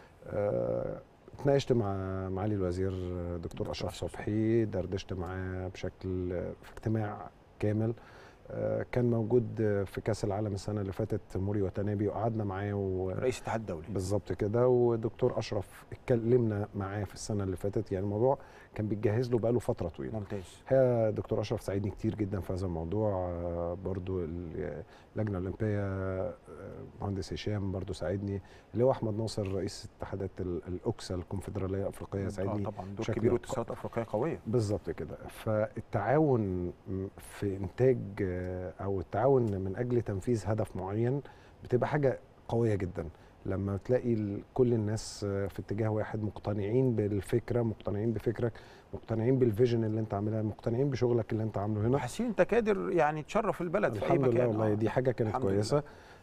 آه، اتناقشت مع معالي الوزير دكتور اشرف صبحي دردشت معاه بشكل في اجتماع كامل آه، كان موجود في كاس العالم السنه اللي فاتت موري وتنابي وقعدنا معاه و... رئيس الاتحاد الدولي بالظبط كده ودكتور اشرف اتكلمنا معاه في السنه اللي فاتت يعني الموضوع كان بيتجهز له بقاله فتره طويله ممتاز الحقيقه دكتور اشرف ساعدني كتير جدا في هذا الموضوع آه، برضو ال- اللجنه الاولمبيه آه، مهندس هشام برضو ساعدني اللي هو احمد ناصر رئيس اتحادات ال- الاوكسا الكونفدراليه الافريقيه ساعدني آه طبعا دور بشكل كبير ق- واتصالات افريقيه قويه بالظبط كده فالتعاون م- في انتاج آه، او التعاون من اجل تنفيذ هدف معين بتبقى حاجه قويه جدا لما تلاقي ال- كل الناس آه، في اتجاه واحد مقتنعين بالفكره مقتنعين بفكرك مقتنعين بالفيجن اللي انت عاملها مقتنعين بشغلك اللي انت عامله هنا وحاسين انت كادر يعني تشرف البلد في اي الحمد مكان لله والله آه. دي حاجه كانت الحمد كويسه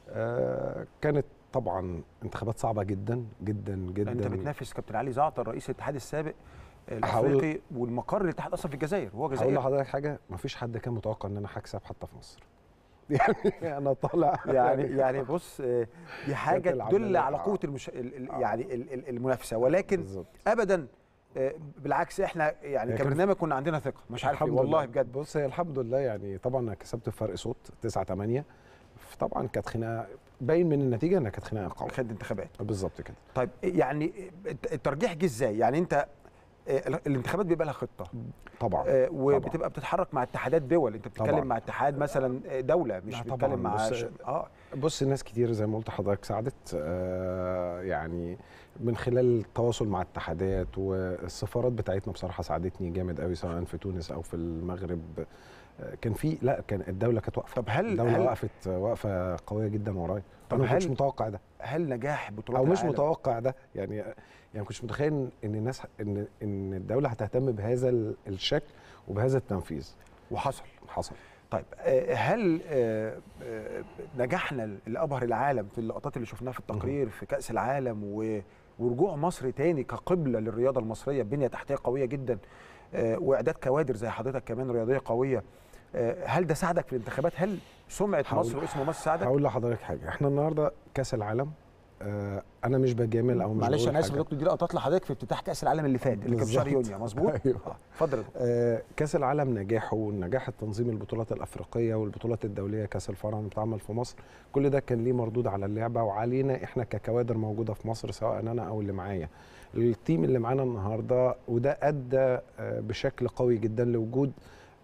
آه كانت طبعا انتخابات صعبه جدا جدا جدا انت بتنافس كابتن علي زعتر رئيس الاتحاد السابق هقول- الافريقي والمقر الاتحاد اصلا في الجزائر وهو هقول جزائري لحضرتك حاجه مفيش حد كان متوقع ان انا هكسب حتى في مصر يعني انا طالع يعني يعني بص آه، دي حاجه كانت تدل العملية- على آه. قوه المش... ال- ال- آه. يعني ال- ال- المنافسه ولكن بالظبط ابدا آه، بالعكس احنا يعني هي كان- كبرنامج كنا عندنا ثقه مش عارف إيه، الحمد والله لله. بجد بص هي الحمد لله يعني طبعا انا كسبت بفرق صوت 9 8 طبعا كانت خناقه باين من النتيجه انها كانت خناقه قويه خد انتخابات بالظبط كده طيب يعني الت- الترجيح جه ازاي يعني انت آه، ال- الانتخابات بيبقى لها خطه طبعا آه، وبتبقى بتتحرك مع اتحادات دول انت بتتكلم طبعا. مع اتحاد مثلا آه، دوله مش لا بتتكلم طبعاً، مع بص- ش... اه بص ناس كتير زي ما قلت لحضرتك ساعدت آه يعني من خلال التواصل مع اتحادات والسفارات بتاعتنا بصراحه ساعدتني جامد قوي سواء في تونس او في المغرب آه، كان في لا كان الدوله كانت واقفه طب هل الدوله هل وقفت وقفه قويه جدا ورايا طب انا ما كنتش هل- متوقع ده هل نجاح بطولات او مش العالم متوقع ده يعني يعني ما كنتش متخيل ان الناس ان ان الدوله هتهتم بهذا ال- الشكل وبهذا التنفيذ وحصل حصل طيب آه، هل آه، آه، نجحنا لابهر العالم في اللقطات اللي شفناها في التقرير في كاس العالم و- ورجوع مصر تاني كقبله للرياضه المصريه بنيه تحتيه قويه جدا آه، واعداد كوادر زي حضرتك كمان رياضيه قويه آه، هل ده ساعدك في الانتخابات هل سمعه هقول- مصر واسم مصر ساعدك هقول لحضرتك حاجه احنا النهارده كاس العالم آه انا مش بجامل او مش معلش بقول انا اسف حاجة. يا دكتور دي لقطات لحضرتك في افتتاح كاس العالم اللي فات اللي كان في شهر بالظبط. يونيو مظبوط أيوه. آه، اتفضل يا دكتور. آه، كاس العالم نجاحه ونجاح التنظيم البطولات الافريقيه والبطولات الدوليه كاس الفرع اللي بتعمل في مصر كل ده كان ليه مردود على اللعبه وعلينا احنا ككوادر موجوده في مصر سواء انا او اللي معايا التيم اللي معانا النهارده وده ادى آه، بشكل قوي جدا لوجود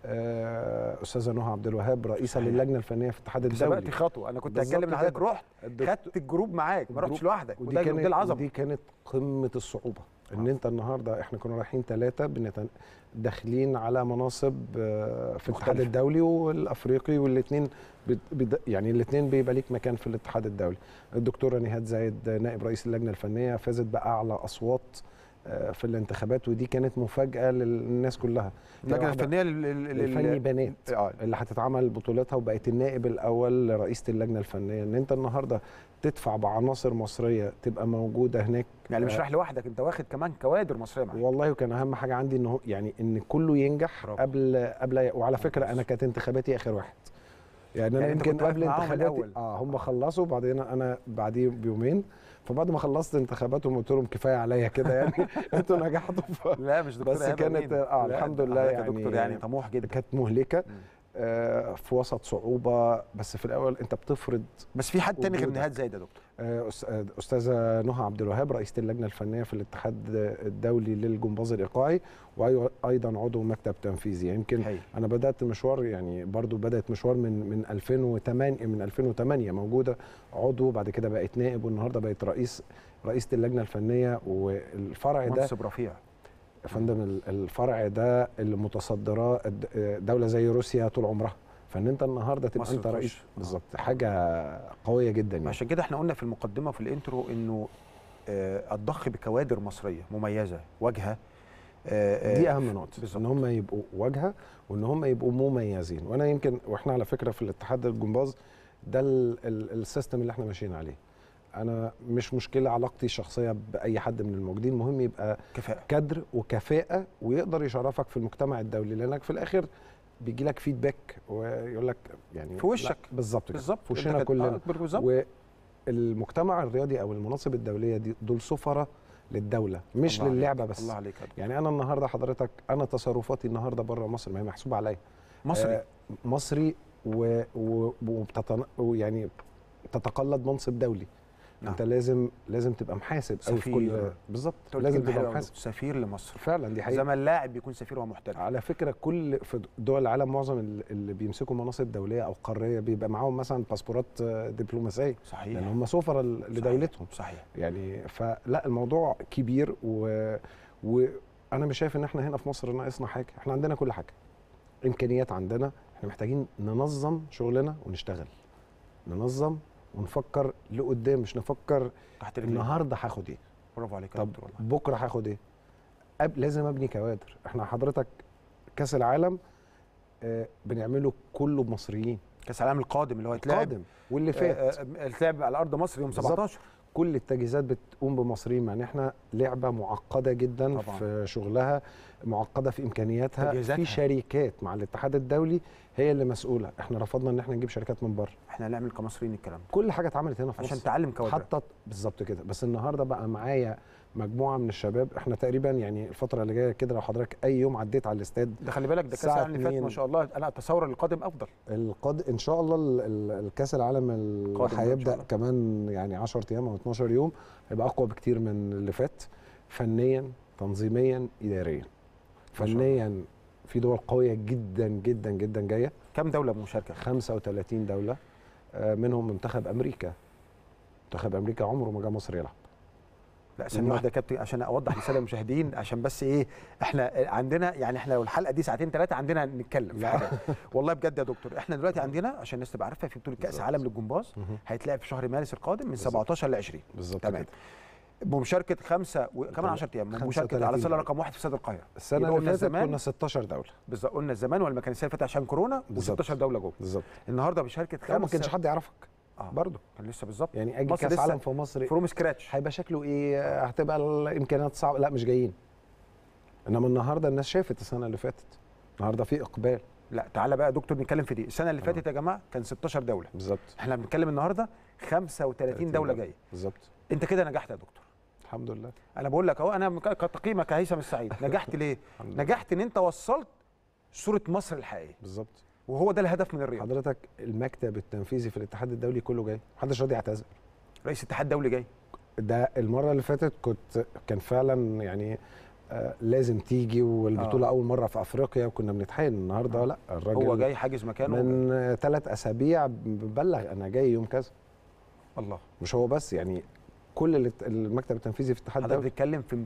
آه، استاذه نهى عبد الوهاب رئيسه صحيح. للجنه الفنيه في الاتحاد سبقت الدولي خطوه انا كنت بالظبط هتكلم ان حضرتك كده. رحت الدكتور- خدت الجروب معاك ما رحتش الجروب- لوحدك ودي وده كانت دي العظمه ودي كانت قمه الصعوبه ان آه. انت النهارده احنا كنا رايحين ثلاثه بنت... داخلين على مناصب آه، في الاتحاد مختلفة. الدولي والافريقي والاثنين بد... بد... يعني الاثنين بيبقى ليك مكان في الاتحاد الدولي الدكتوره نهاد زايد نائب رئيس اللجنه الفنيه فازت باعلى اصوات آه، في الانتخابات ودي كانت مفاجاه للناس كلها اللجنه واحدة الفنيه لل- لل- لل- الفني بنات اه اللي هتتعمل بطولتها وبقت النائب الاول لرئيسه اللجنه الفنيه ان انت النهارده تدفع بعناصر مصريه تبقى موجوده هناك يعني مش آه، رايح لوحدك انت واخد كمان كوادر مصريه معاك والله وكان اهم حاجه عندي ان هو يعني ان كله ينجح برافو. قبل قبل وعلى فكره انا كانت انتخاباتي اخر واحد يعني انا يعني أنت يمكن كنت واقف قبل معاهم انتخاباتي الأول. اه هم خلصوا وبعدين انا بعديه بيومين فبعد ما خلصت انتخاباتهم قلت لهم كفايه عليا كده يعني انتوا نجحتوا ف- لا مش دكتور بس إيهاب كانت- أمين. آه، لا، الحمد لله حضرتك يا يعني- دكتور يعني طموح جدا كانت مهلكه مم. آه، في وسط صعوبه بس في الاول انت بتفرض بس في حد تاني غير وجودك. نهاد زايد يا دكتور آه، أس- آه، استاذه نهى عبد الوهاب رئيسه اللجنه الفنيه في الاتحاد الدولي للجمباز الايقاعي وايضا عضو مكتب تنفيذي يمكن حقيقي. انا بدات مشوار يعني برضو بدات مشوار من من 2008 من 2008 موجوده عضو بعد كده بقت نائب والنهارده بقت رئيس رئيسه اللجنه الفنيه والفرع ده منصب رفيع يا فندم ال- الفرع ده اللي متصدراه الد- دوله زي روسيا طول عمرها فان انت النهارده تبقى مصر انت تخش. رئيس آه. بالظبط حاجه قويه جدا يعني عشان كده احنا قلنا في المقدمه وفي الانترو انه آه، الضخ بكوادر مصريه مميزه واجهه آه، آه، دي اهم نقطه بالظبط. ان هم يبقوا واجهه وان هم يبقوا مميزين وانا يمكن واحنا على فكره في الاتحاد الجمباز ده ال- ال- السيستم اللي احنا ماشيين عليه انا مش مشكله علاقتي الشخصيه باي حد من الموجودين المهم يبقى كفاءه كادر وكفاءه ويقدر يشرفك في المجتمع الدولي لانك في الاخر بيجي لك فيدباك ويقول لك يعني في وشك. لا، بالظبط كده بالظبط في أنت وشنا كده- كلنا آه، بالظبط والمجتمع الرياضي او المناصب الدوليه دي دول سفره للدوله مش الله للعبه عليك. بس الله عليك يا دكتور. يعني انا النهارده حضرتك انا تصرفاتي النهارده بره مصر ما هي محسوبه عليا مصري آه مصري و- و- وبتتن... ويعني تتقلد منصب دولي نعم. انت لازم لازم تبقى محاسب قوي في كل سفير. بالظبط أنت قلت لازم كلمة تبقى حلوة أوي، محاسب سفير لمصر فعلا دي زي حقيقه ما اللاعب بيكون سفير وهو محترف على فكره كل في دول العالم معظم ال- اللي بيمسكوا مناصب دوليه او قاريه بيبقى معاهم مثلا باسبورات آه، دبلوماسيه صحيح لان هم سفراء ل- لدولتهم صحيح يعني فلا الموضوع كبير و... وانا مش شايف ان احنا هنا في مصر ناقصنا حاجه احنا عندنا كل حاجه امكانيات عندنا احنا محتاجين ننظم شغلنا ونشتغل ننظم ونفكر لقدام مش نفكر تحت رجليك النهارده هاخد ايه برافو عليك يا طب دكتور والله بكره هاخد ايه أب لازم ابني كوادر احنا حضرتك كاس العالم آه بنعمله كله بمصريين كاس العالم القادم اللي هو هيتلعب قادم واللي فات آه، آه، هيتلعب على ارض مصر يوم بالظبط. 17 كل التجهيزات بتقوم بمصريين مع ان احنا لعبه معقده جدا طبعاً. في شغلها معقده في امكانياتها تجهيزاتها. في شركات مع الاتحاد الدولي هي اللي مسؤوله احنا رفضنا ان احنا نجيب شركات من بره احنا هنعمل كمصريين الكلام ده كل حاجه اتعملت هنا في عشان مصر تعلم كوادر حتى بالظبط كده بس النهارده بقى معايا مجموعه من الشباب احنا تقريبا يعني الفتره اللي جايه كده لو حضرتك اي يوم عديت على الاستاد ده خلي بالك ده كاس الساعة العالم اللي فات اتنين. ما شاء الله انا اتصور القادم افضل القاد ان شاء الله ال- ال- الكاس العالم اللي قادم ده إن شاء هيبدا الله. كمان يعني 10 ايام او 12 يوم هيبقى اقوى بكتير من اللي فات فنيا تنظيميا اداريا شاء الله. فنيا في دول قويه جدا جدا جدا جايه كم دوله مشاركه 35 دوله آه، منهم منتخب امريكا منتخب امريكا عمره ما جه مصر يلعب لا ثانيه ما- واحده يا كابتن عشان اوضح للساده المشاهدين عشان بس ايه احنا عندنا يعني احنا لو الحلقه دي ساعتين ثلاثه عندنا نتكلم في لا. حاجات. والله بجد يا دكتور احنا دلوقتي عندنا عشان الناس تبقى عارفه في بطوله كاس بالظبط. عالم للجمباز مهم. هيتلعب في شهر مارس القادم من بالظبط. 17 ل 20 بالظبط تمام كده. بمشاركه خمسه وكمان 10 ايام بمشاركه على 35 صله دولة. رقم واحد في استاد القاهره السنه يبقى اللي قلنا فاتت زمان كنا 16 دوله بالظبط قلنا الزمان ولا ما كان السنه اللي فاتت عشان كورونا بالظبط. و16 دوله جوه بالظبط النهارده بشاركه لا ما خمسه كانش حد يعرفك آه. برضه كان لسه بالظبط يعني اجي مصر كاس لسه عالم في مصر فروم سكراتش هيبقى شكله ايه هتبقى الامكانيات صعبه لا مش جايين انما النهارده الناس شافت السنه اللي فاتت النهارده في اقبال لا تعالى بقى يا دكتور نتكلم في دي السنه اللي آه. فاتت يا جماعه كان 16 دوله بالظبط احنا بنتكلم النهارده 35 دوله جايه بالظبط انت كده نجحت يا دكتور الحمد لله انا بقول لك اهو انا ك- كتقييمك كهيثم السعيد نجحت ليه الحمد لله. نجحت ان انت وصلت صوره مصر الحقيقيه بالظبط وهو ده الهدف من الرياضه حضرتك المكتب التنفيذي في الاتحاد الدولي كله جاي محدش راضي يعتذر رئيس الاتحاد الدولي جاي ده المره اللي فاتت كنت كان فعلا يعني آه لازم تيجي والبطوله آه. اول مره في افريقيا وكنا بنتحايل النهارده آه. لا الراجل هو جاي حاجز مكانه من ثلاث اسابيع ببلغ انا جاي يوم كذا الله مش هو بس يعني كل اللي- المكتب التنفيذي في الاتحاد حضرتك الدولي بتتكلم في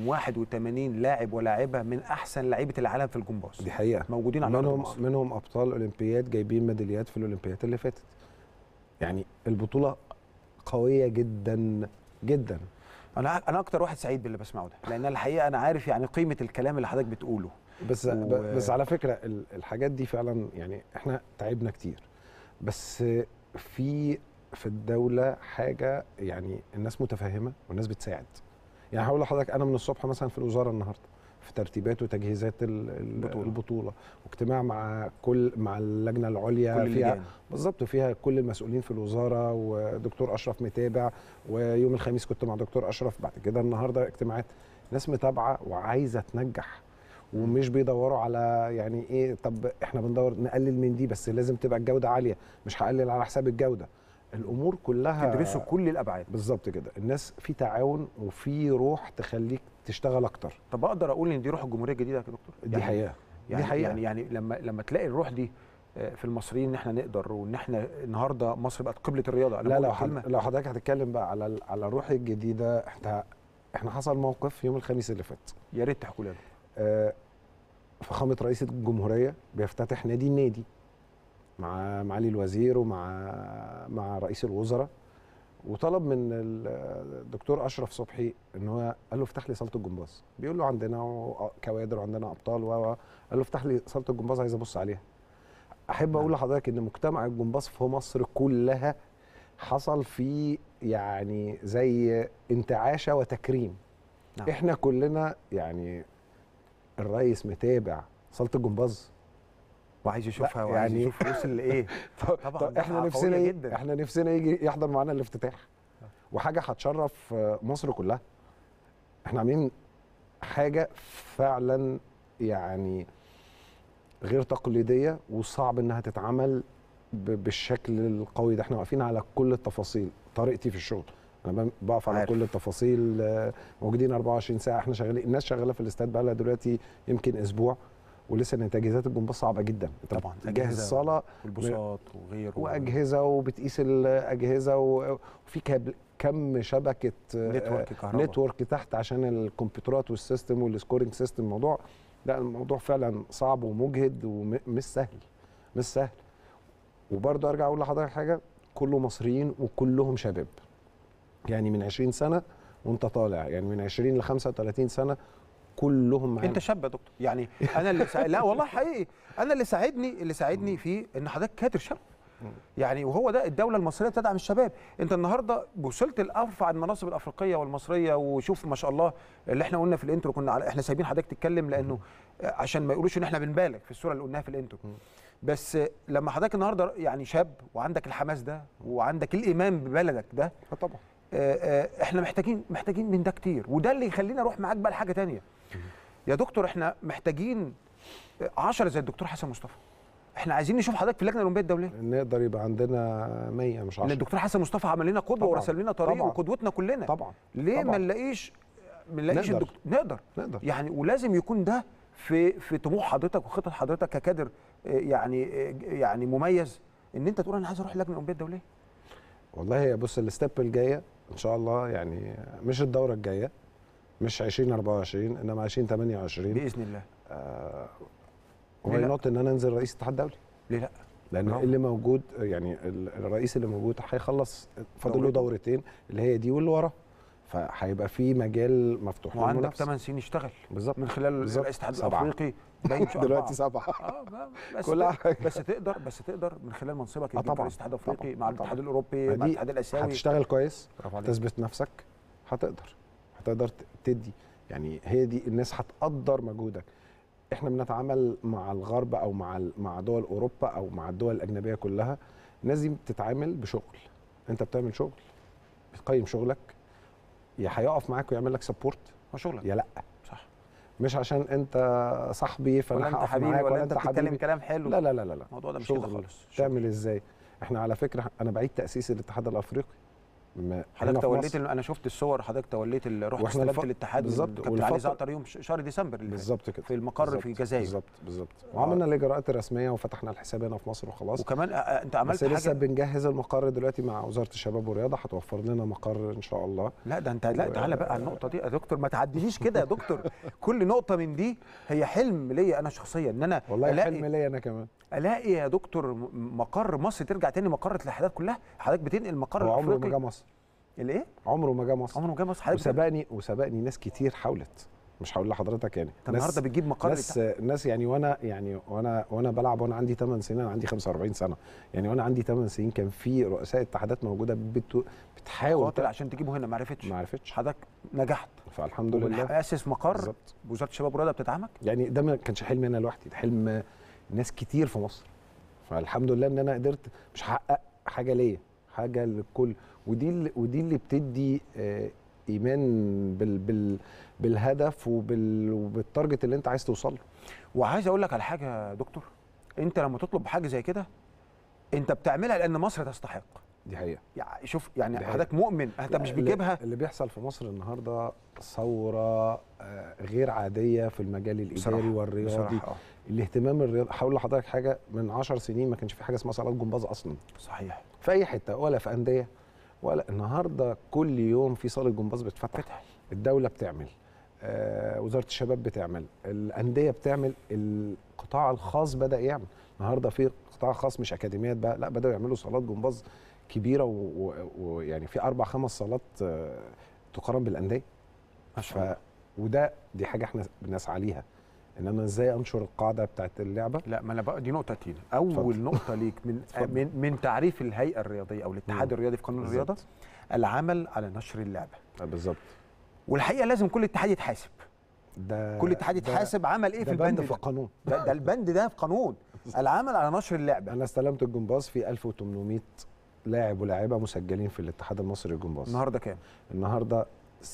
281 لاعب ولاعبه من احسن لعيبه العالم في الجمباز دي حقيقه موجودين على ارض منهم مصر منهم ابطال اولمبياد جايبين ميداليات في الاولمبياد اللي فاتت يعني البطوله قويه جدا جدا انا انا اكتر واحد سعيد باللي بسمعه ده لان الحقيقه انا عارف يعني قيمه الكلام اللي حضرتك بتقوله بس و- بس على فكره ال- الحاجات دي فعلا يعني احنا تعبنا كتير بس في في الدوله حاجه يعني الناس متفهمه والناس بتساعد يعني هقول لحضرتك انا من الصبح مثلا في الوزاره النهارده في ترتيبات وتجهيزات ال- ال- البطولة. البطوله واجتماع مع كل مع اللجنه العليا كل فيها اللجان بالظبط فيها كل المسؤولين في الوزاره ودكتور اشرف متابع ويوم الخميس كنت مع دكتور اشرف بعد كده النهارده اجتماعات ناس متابعه وعايزه تنجح ومش بيدوروا على يعني ايه طب احنا بندور نقلل من دي بس لازم تبقى الجوده عاليه مش هقلل على حساب الجوده الامور كلها تدرسوا كل الابعاد بالظبط كده الناس في تعاون وفي روح تخليك تشتغل اكتر طب اقدر اقول ان دي روح الجمهوريه الجديده يا دكتور دي حقيقه يعني دي حقيقة. يعني يعني لما لما تلاقي الروح دي آه، في المصريين ان احنا نقدر وان احنا النهارده مصر بقت قبله الرياضه أنا لا بقول لو كلمة حد لو حضرتك هتتكلم بقى على ال- على الروح الجديده احنا احنا حصل موقف يوم الخميس اللي فات يا ريت تحكوا لنا آه، فخامه رئيس الجمهوريه بيفتتح نادي النادي مع معالي الوزير ومع مع رئيس الوزراء وطلب من ال- الدكتور اشرف صبحي ان هو قال له افتح لي صاله الجمباز بيقول له عندنا و- كوادر وعندنا ابطال و و- قال له افتح لي صاله الجمباز عايز ابص عليها احب اقول لحضرتك ان مجتمع الجمباز في مصر كلها حصل فيه يعني زي انتعاشه وتكريم نعم. احنا كلنا يعني الرئيس متابع صاله الجمباز وعايز يشوفها لا، وعايز يعني- يشوف وصل لايه طب طبعاً طب ده احنا حاجة نفسنا قوية إيه؟ جداً. احنا نفسنا يجي يحضر معانا الافتتاح وحاجه هتشرف آه، مصر كلها احنا عاملين حاجه فعلا يعني غير تقليديه وصعب انها تتعمل ب- بالشكل القوي ده احنا واقفين على كل التفاصيل طريقتي في الشغل انا ب- بقف على عارف. كل التفاصيل آه، موجودين 24 ساعه احنا شغالين الناس شغاله في الاستاد بقى لها دلوقتي يمكن اسبوع ولسه ان تجهيزات الجمباز صعبه جدا انت طبعاً، تجهز أجهزة صاله والبساط وغيره واجهزه وبتقيس الاجهزه و- وفي كابل كم شبكه نتورك كهرباء نتورك تحت عشان الكمبيوترات والسيستم والسكورينج سيستم الموضوع لا الموضوع فعلا صعب ومجهد ومش سهل مش سهل وبرضه ارجع اقول لحضرتك حاجه كله مصريين وكلهم شباب يعني من 20 سنه وانت طالع يعني من 20 ل 35 سنه كلهم معانا انت شاب يا دكتور يعني انا اللي سا... لا والله حقيقي انا اللي ساعدني اللي ساعدني في ان حضرتك كادر شاب يعني وهو ده الدوله المصريه تدعم الشباب انت النهارده وصلت لارفع المناصب الافريقيه والمصريه وشوف ما شاء الله اللي احنا قلنا في الانترو كنا على احنا سايبين حضرتك تتكلم لانه عشان ما يقولوش ان احنا بنبالغ في الصوره اللي قلناها في الانترو بس لما حضرتك النهارده يعني شاب وعندك الحماس ده وعندك الايمان ببلدك ده آه طبعا آه، آه، احنا محتاجين محتاجين من ده كتير وده اللي يخلينا اروح معاك بقى لحاجه تانية يا دكتور احنا محتاجين 10 زي الدكتور حسن مصطفى احنا عايزين نشوف حضرتك في اللجنه الاولمبيه الدوليه نقدر يبقى عندنا 100 مش ان 10 الدكتور حسن مصطفى عمل لنا قدوه طبعاً، ورسم لنا طريق طبعاً. وقدوتنا كلنا طبعا ليه ما طبعاً. نلاقيش ما نلاقيش نقدر. الدكتور نقدر نقدر يعني ولازم يكون ده في في طموح حضرتك وخطط حضرتك ككادر آه، يعني آه، يعني مميز ان انت تقول انا عايز اروح اللجنه الاولمبيه الدوليه والله هي بص الستيب الجايه ان شاء الله يعني مش الدوره الجايه مش 2024 انما 2028 باذن الله آه ليه لا؟ نوت ان انا انزل رئيس الاتحاد الدولي ليه لا لان برافو. اللي موجود يعني ال- الرئيس اللي موجود هيخلص فاضل له دورته. دورتين اللي هي دي واللي وراه فهيبقى في مجال مفتوح وعندك للمنافسة. 8 سنين يشتغل بالظبط من خلال بالظبط. رئيس الاتحاد سبعة. الافريقي باين شو دلوقتي أربعة. سبعه اه ب- بس كل تقدر حاجة. بس تقدر بس تقدر من خلال منصبك آه الجديد طبعاً. رئيس الاتحاد الافريقي طبعاً. مع الاتحاد طبعاً. الاوروبي ما مع دي الاتحاد الاسيوي هتشتغل كويس برافو عليك. تثبت نفسك هتقدر هتقدر ت- تدي يعني هي دي الناس هتقدر مجهودك احنا بنتعامل مع الغرب او مع ال- مع دول اوروبا او مع الدول الاجنبيه كلها الناس دي بتتعامل بشغل انت بتعمل شغل بتقيم شغلك يا هيقف معاك ويعمل لك سبورت هو شغلك يا لا صح مش عشان انت صاحبي فانا ولا انت هقف حبيبي معاك ولا انت بتتكلم حبيبي كلام حلو لا لا لا لا لا الموضوع ده مش كده شغل. خالص شغل. تعمل ازاي احنا على فكره انا بعيد تاسيس الاتحاد الافريقي م- هنا حضرتك في توليت مصر. ال- انا شفت الصور حضرتك توليت ال- رحت واحنا استلمت الف- الاتحاد بالظبط. كابتن علي والفترة- زعتر يوم ش- شهر ديسمبر اللي فات بالظبط كده في المقر في بالظبط. الجزائر بالظبط بالظبط آه. وعملنا الاجراءات الرسميه وفتحنا الحساب هنا في مصر وخلاص وكمان آه، آه، انت عملت بس لسه حاجه بنجهز المقر دلوقتي مع وزاره الشباب والرياضه هتوفر لنا مقر ان شاء الله لا ده انت لا تعالى بقى على النقطه دي يا دكتور ما تعديليش كده يا دكتور كل نقطه من دي هي حلم ليا انا شخصيا ان انا والله الاقي حلم ليا انا كمان الاقي يا دكتور م- مقر مصر ترجع تاني مقر الاتحادات كلها حضرتك بتنقل مقر هو عمره ما الافريقي جه مصر الايه عمره ما جه مصر عمره ما جه مصر حضرتك وسبقني وسبقني ناس كتير حاولت مش هقول لحضرتك يعني انت النهارده بتجيب مقر ناس ناس يعني وانا يعني وانا وانا بلعب وانا عندي 8 سنين انا عندي 45 سنه يعني وانا عندي 8 سنين كان في رؤساء اتحادات موجوده بت... بتحاول قاتل عشان تجيبه هنا ما عرفتش ما عرفتش حضرتك نجحت فالحمد لله اسس مقر بالظبط وزاره الشباب والرياضه بتدعمك يعني ده ما كانش حلمي انا لوحدي ده حلم ناس كتير في مصر فالحمد لله ان انا قدرت مش هحقق حاجه ليا حاجه للكل ودي اللي ودي اللي بتدي آه، ايمان بال بال بالهدف وبال وبالتارجت اللي انت عايز توصل له وعايز اقول لك على حاجه يا دكتور انت لما تطلب حاجه زي كده انت بتعملها لان مصر تستحق دي حقيقه يعني شوف يعني دي حضرتك مؤمن انت مش اللي- بتجيبها اللي بيحصل في مصر النهارده ثوره آه، غير عاديه في المجال الاداري بصراحة- والرياضي بصراحة، آه. الاهتمام الرياضي هقول لحضرتك حاجه من 10 سنين ما كانش في حاجه اسمها صالات جمباز اصلا صحيح في اي حته ولا في انديه ولا النهارده كل يوم في صاله جمباز بتفتح فتح الدوله بتعمل آه وزاره الشباب بتعمل الانديه بتعمل القطاع الخاص بدا يعمل النهارده في قطاع خاص مش اكاديميات بقى لا بداوا يعملوا صالات جمباز كبيره و- و- ويعني في اربع خمس صالات آه تقارن بالانديه ما شاء الله ف وده دي حاجه احنا بنسعى ليها ان انا ازاي انشر القاعده بتاعت اللعبه لا ما انا بقى دي نقطه تينا اول اتفضل. نقطه ليك من اتفضل. من من تعريف الهيئه الرياضيه او الاتحاد مم. الرياضي في قانون بالظبط. الرياضه العمل على نشر اللعبه آه، بالظبط والحقيقه لازم كل اتحاد يتحاسب ده كل اتحاد ده- يتحاسب عمل ايه في ده البند بند في ده القانون ده, ده البند ده في قانون العمل على نشر اللعبه انا استلمت الجمباز في 1800 لاعب ولاعيبه مسجلين في الاتحاد المصري للجمباز النهارده كام النهارده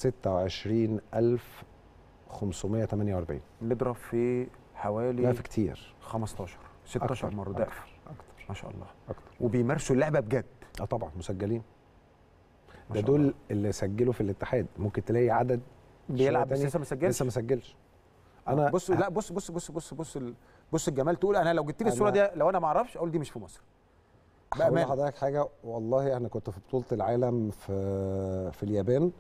26548 نضرب في لا حوالي في كتير 15 16 أكتر، مره أكتر، ضعف اكتر ما شاء الله اكتر وبيمارسوا اللعبه بجد اه طبعا مسجلين ما ده شاء دول الله. اللي سجلوا في الاتحاد ممكن تلاقي عدد بيلعب شوية بس تاني لسه ما سجلش لسه ما سجلش انا انا بص لا بص بص بص بص بص ال- بص الجمال تقول انا لو جبت لي الصوره أنا- دي لو انا ما اعرفش اقول دي مش في مصر هقول بأمانة. لحضرتك حاجه والله انا كنت في بطوله العالم في في اليابان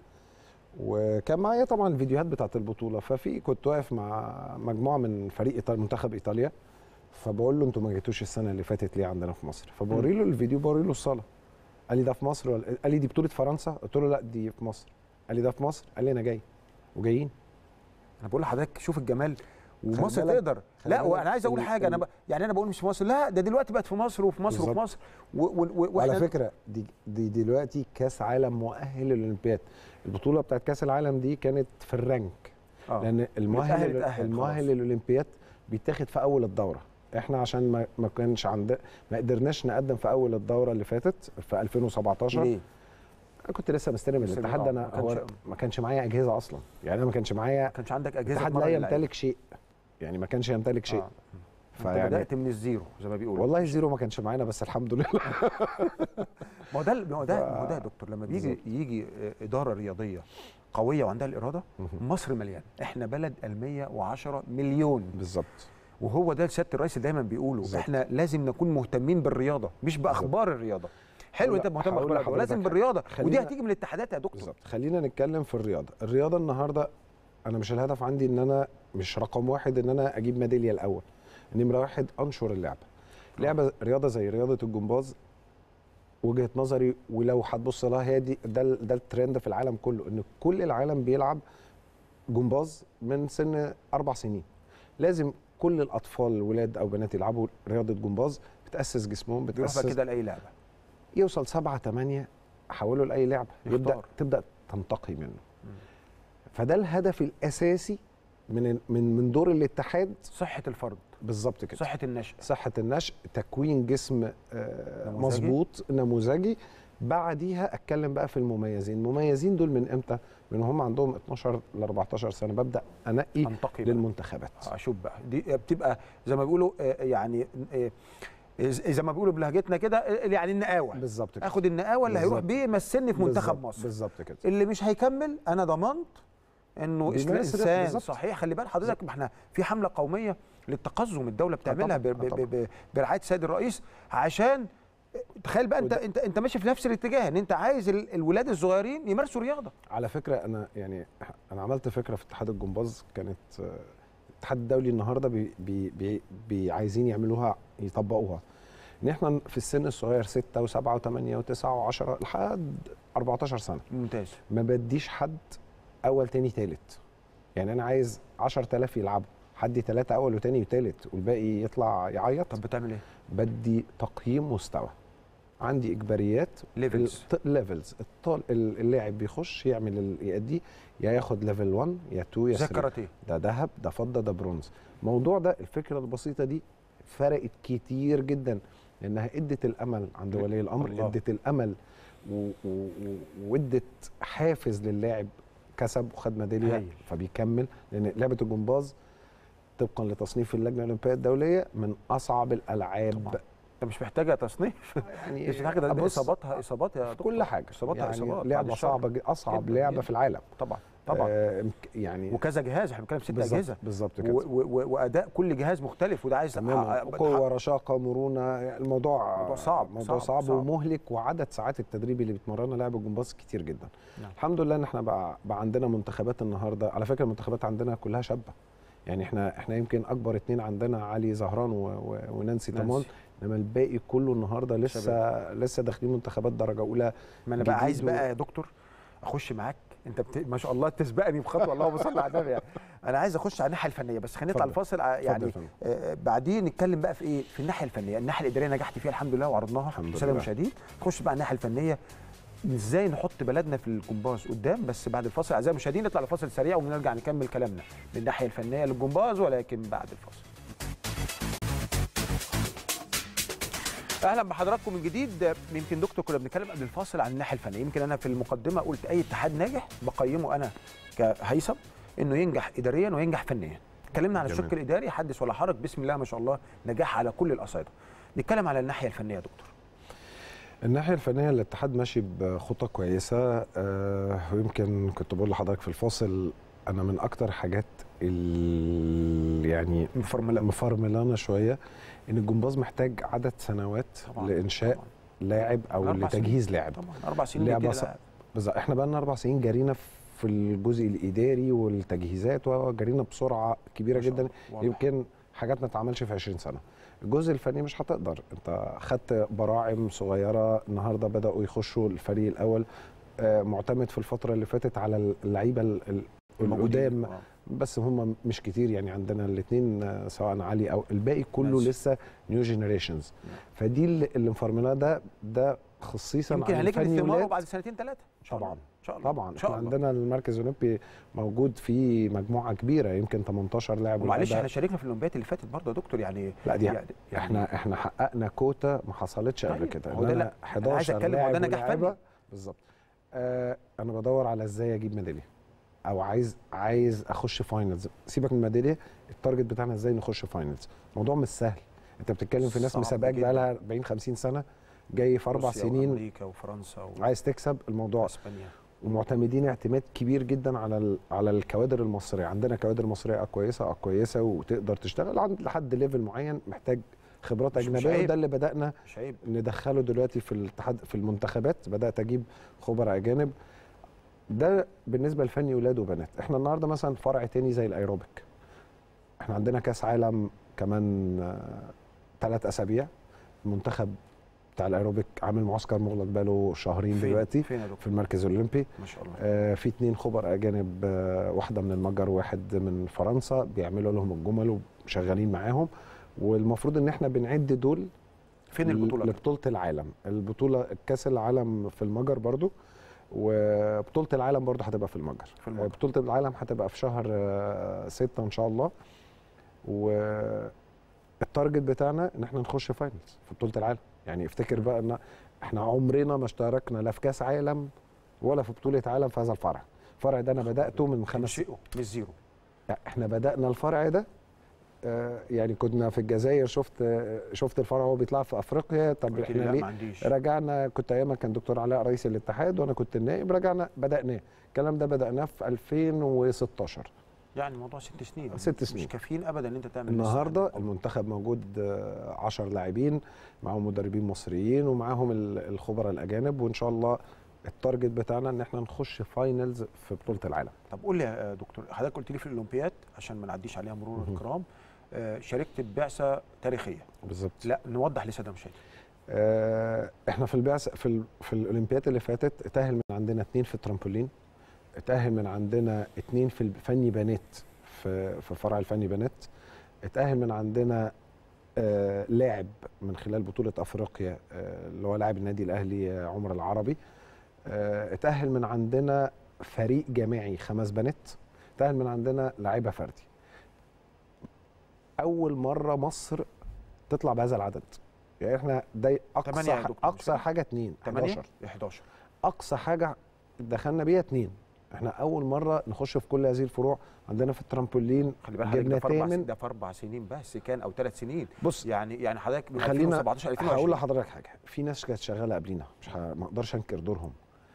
وكان معايا طبعا الفيديوهات بتاعت البطوله ففي كنت واقف مع مجموعه من فريق إيطاليا منتخب ايطاليا فبقول له انتوا ما جيتوش السنه اللي فاتت ليه عندنا في مصر فبوري له الفيديو بوري له الصاله قال لي ده في مصر ولا قال لي دي بطوله فرنسا قلت له لا دي في مصر قال لي ده في مصر قال لي انا جاي وجايين انا بقول لحضرتك شوف الجمال ومصر بالك- تقدر خلي لا بالك وانا عايز اقول ال- حاجه انا ال- ب... يعني انا بقول مش في مصر لا ده دلوقتي بقت في مصر وفي مصر وفي بالظبط. مصر و... و... و... وعلى وإحنا- فكره دي دي دلوقتي كاس عالم مؤهل للاولمبياد البطوله بتاعت كاس العالم دي كانت في الرانك آه. لان بيتأهل المؤهل يتأهل المؤهل خلاص. للاولمبياد بيتاخد في اول الدوره احنا عشان ما ما كانش عند ما قدرناش نقدم في اول الدوره اللي فاتت في 2017 ليه؟ انا كنت لسه مستلم لسه الاتحاد آه، انا ما هو كانش- ما كانش معايا اجهزه اصلا يعني انا ما كانش معايا ما كانش عندك اجهزه الاتحاد لا تمرن اللعيبة. يمتلك شيء يعني ما كانش يمتلك شيء آه. انت فيعني بدات من الزيرو زي ما بيقولوا والله زيرو ما كانش معانا بس الحمد لله ما هو ده ما هو ده ف- ما هو ده يا دكتور لما بيجي بالظبط. يجي آه، اداره رياضيه قويه وعندها الاراده مهم. مصر مليان احنا بلد ال 110 مليون بالظبط وهو ده سياده الرئيس اللي دايما بيقوله بالظبط. احنا لازم نكون مهتمين بالرياضه مش باخبار الرياضه حلو هقول- انت مهتم هقول باخبار الرياضه لازم لحضرتك بالرياضه ودي خلينا- هتيجي من الاتحادات يا دكتور بالظبط خلينا نتكلم في الرياضه الرياضه النهارده انا مش الهدف عندي ان انا مش رقم واحد ان انا اجيب ميداليه الاول نمره واحد انشر اللعبه لعبه رياضه زي رياضه الجمباز وجهه نظري ولو هتبص لها هي دي ده ال- ده الترند في العالم كله ان كل العالم بيلعب جمباز من سن اربع سنين لازم كل الاطفال ولاد او بنات يلعبوا رياضه جمباز بتاسس جسمهم بيروح بقى بتاسس كده لاي لعبه يوصل سبعة تمانية حوله لأي لعبة يبدأ يختار. تبدأ تنتقي منه فده الهدف الأساسي من من من دور الاتحاد صحه الفرد بالظبط كده صحه النشأ صحة النشء تكوين جسم آه، نموذجي. مظبوط نموذجي بعديها اتكلم بقى في المميزين المميزين دول من امتى من هم عندهم 12 ل 14 سنه ببدا انقي انتقي بقى. للمنتخبات آه، شوف بقى دي بتبقى زي ما بيقولوا آه، يعني آه، زي ما بيقولوا بلهجتنا كده آه، يعني النقاوه بالظبط كده اخد النقاوه اللي هيروح بالظبط. بيه يمثلني في منتخب بالظبط- مصر بالظبط كده اللي مش هيكمل انا ضمنت انه بيمارس إسلام- رياضة، انسان بالظبط. صحيح خلي بال حضرتك ما احنا في حمله قوميه للتقزم الدوله بتعملها ب- طبعاً، ب- آه طبعاً. ب- برعايه السيد الرئيس عشان تخيل بقى انت وده- انت انت ماشي في نفس الاتجاه ان انت عايز ال- الولاد الصغيرين يمارسوا رياضه على فكره انا يعني انا عملت فكره في اتحاد الجمباز كانت آه، الاتحاد الدولي النهارده بي بي بي بي عايزين يعملوها يطبقوها ان احنا في السن الصغير 6 و7 و8 و9 و10 لحد 14 سنه ممتاز ما بديش حد اول تاني تالت يعني انا عايز 10000 يلعبوا حد ثلاثه اول وثاني وثالث والباقي يطلع يعيط طب بتعمل ايه؟ بدي تقييم مستوى عندي اجباريات ليفلز ليفلز اللاعب بيخش يعمل ال- يأدي يا ياخد ليفل 1 يا 2 يا زي 3 الكاراتيه ده ذهب ده فضه ده برونز الموضوع ده الفكره البسيطه دي فرقت كتير جدا لانها ادت الامل عند ولي الامر الله. ادت الامل و- و- و- وادت حافز للاعب كسب وخد ميداليه هايل. فبيكمل لان لعبه الجمباز طبقا لتصنيف اللجنه الاولمبيه الدوليه من اصعب الالعاب طبعا. انت مش محتاجه تصنيف يعني مش محتاجه ده بص، اصاباتها اصابات يا في دكتور كل حاجه اصاباتها يعني اصابات بعد لعبه الشر. صعبه ج- اصعب جداً، لعبه جداً. في العالم طبعا طبعا آه إمك- يعني وكذا جهاز احنا بنتكلم ست بالظبط اجهزه بالظبط و- كده و- و- واداء كل جهاز مختلف وده عايز تماما ح- قوه رشاقه مرونه الموضوع موضوع صعب، موضوع صعب، صعب, صعب. ومهلك وعدد ساعات التدريب اللي بيتمرنها لاعب الجمباز كتير جدا نعم. الحمد لله ان احنا بقى, بقى عندنا منتخبات النهارده على فكره المنتخبات عندنا كلها شابه يعني احنا احنا يمكن اكبر اتنين عندنا علي زهران و... و... ونانسي تامون نانسي. انما الباقي كله النهارده لسه لسه داخلين منتخبات درجه اولى ما انا بقى جديد عايز و- بقى يا دكتور اخش معاك انت بت... ما شاء الله تسبقني بخطوه اللهم صل على النبي يعني. انا عايز اخش على الناحيه الفنيه بس خلينا نطلع اتفضل. الفاصل ع- اتفضل يعني يا فندم. آه بعدين نتكلم بقى في ايه في الناحيه الفنيه الناحيه الاداريه نجحت فيها الحمد لله وعرضناها الحمد للساده لله. المشاهدين نخش بقى على الناحيه الفنيه ازاي نحط بلدنا في الجمباز قدام بس بعد الفاصل اعزائي المشاهدين نطلع لفاصل سريع ونرجع نكمل كلامنا من الناحيه الفنيه للجمباز ولكن بعد الفاصل اهلا بحضراتكم من جديد يمكن دكتور كنا بنتكلم قبل الفاصل عن الناحيه الفنيه يمكن انا في المقدمه قلت اي اتحاد ناجح بقيمه انا كهيثم انه ينجح اداريا وينجح فنيا اتكلمنا على جميل. الشق الاداري حدث ولا حرج بسم الله ما شاء الله نجاح على كل الاصعده نتكلم على الناحيه الفنيه يا دكتور الناحيه الفنيه الاتحاد ماشي بخطه كويسه آه ويمكن كنت بقول لحضرتك في الفاصل انا من اكتر حاجات اللي يعني مفرمله مفرملانا شويه ان الجمباز محتاج عدد سنوات طبعا لانشاء طبعا. لاعب او أربع لتجهيز لاعب طبعا اربع سنين لعبة كده صع- لا. بالظبط احنا بقى لنا اربع سنين جرينا في الجزء الاداري والتجهيزات وجرينا بسرعه كبيره ما شاء جدا الله. واضح. يمكن حاجات ما اتعملش في 20 سنه الجزء الفني مش هتقدر انت خدت براعم صغيره النهارده بداوا يخشوا الفريق الاول آه، معتمد في الفتره اللي فاتت على اللعيبه ال- ال- الموجودين. القدام آه. بس هم مش كتير يعني عندنا الاثنين سواء علي او الباقي كله ماشي. لسه نيو جينيريشنز نعم. فدي اللي اللي مفرمناه ده ده خصيصا يمكن عن هنجني الفني ثماره ولاد. بعد سنتين ثلاثه طبعا ان شاء الله طبعا ان شاء احنا الله عندنا المركز الاولمبي موجود فيه مجموعه كبيره يمكن 18 لاعب ومعلش ولاعبة. احنا شاركنا في الاولمبياد اللي فاتت برضه يا دكتور يعني لا دي يعني احنا احنا حققنا كوتا ما حصلتش قبل طيب، كده هو ده إن لا، أنا أنا عايز 11 أتكلم، هو ده لاعب نجاح ولاعبة. فني. بالظبط آه انا بدور على ازاي اجيب ميداليه او عايز عايز اخش فاينلز سيبك من الميداليه التارجت بتاعنا ازاي نخش فاينلز الموضوع مش سهل انت بتتكلم في ناس صعب مسابقاك جداً. بقى لها 40 50 سنه جاي في اربع روسيا سنين وامريكا وفرنسا عايز تكسب الموضوع واسبانيا ومعتمدين اعتماد كبير جدا على ال- على الكوادر المصريه عندنا كوادر مصريه اه كويسه اه كويسه وتقدر تشتغل عند لحد ليفل معين محتاج خبرات مش- مش اجنبيه عيب. وده اللي بدانا مش عيب ندخله دلوقتي في الاتحاد في المنتخبات بدات اجيب خبراء اجانب ده بالنسبه لفني ولاد وبنات احنا النهارده مثلا فرع تاني زي الايروبيك احنا عندنا كاس عالم كمان ثلاث اسابيع المنتخب بتاع الايروبيك عامل معسكر مغلق بقاله شهرين فين دلوقتي فين يا في دكتور المركز الاولمبي ما شاء الله آه، في اتنين خبراء اجانب آه، واحده من المجر وواحد من فرنسا بيعملوا لهم الجمل وشغالين معاهم والمفروض ان احنا بنعد دول فين البطوله بقى؟ لبطوله العالم البطوله كاس العالم في المجر برضو وبطوله العالم برضو هتبقى في المجر في المجر. آه، بطوله العالم هتبقى في شهر آه، ستة ان شاء الله والتارجت بتاعنا ان احنا نخش فاينلز في بطوله العالم يعني افتكر بقى ان احنا عمرنا ما اشتركنا لا في كاس عالم ولا في بطوله عالم في هذا الفرع الفرع ده انا بداته من خمس شيء مش زيرو لا، احنا بدانا الفرع ده آه، يعني كنا في الجزائر شفت آه، شفت الفرع وهو بيطلع في افريقيا طب قلت لي احنا لا ليه ما عنديش رجعنا كنت ايامها كان دكتور علاء رئيس الاتحاد وانا كنت النائب رجعنا بداناه الكلام ده بداناه في 2016 يعني الموضوع ست سنين ست سنين. مش كافيين ابدا ان انت تعمل النهارده لسه. المنتخب موجود 10 لاعبين معاهم مدربين مصريين ومعاهم ال- الخبراء الاجانب وان شاء الله التارجت بتاعنا ان احنا نخش فاينلز في بطوله العالم طب قول لي يا دكتور حضرتك قلت لي في الاولمبياد عشان ما نعديش عليها مرور مهم. الكرام آه، شاركت ببعثه تاريخيه بالظبط لا نوضح لساده المشاهدين آه، احنا في البعث في ال... في الاولمبياد اللي فاتت تاهل من عندنا اثنين في الترامبولين اتاهل من عندنا اتنين في الفني بنات في في فرع الفني بنات اتاهل من عندنا آه لاعب من خلال بطوله افريقيا آه اللي هو لاعب النادي الاهلي آه، عمر العربي آه اتاهل من عندنا فريق جماعي خمس بنات اتاهل من عندنا لاعيبه فردي اول مره مصر تطلع بهذا العدد يعني احنا ده تمانية اقصى يا دكتور، مش اقصى كده؟ حاجه اتنين 8 11 11 اقصى حاجه دخلنا بيها اتنين احنا اول مره نخش في كل هذه الفروع عندنا في الترامبولين خلي بالك حضرتك جبنا ده في اربع سنين تامن ده في اربع سنين بس كان او ثلاث سنين بص يعني يعني حضرتك من خلينا 2017 هقول 2020 لحضرتك حاجه في ناس كانت شغاله قبلينا مش ه... ما اقدرش انكر دورهم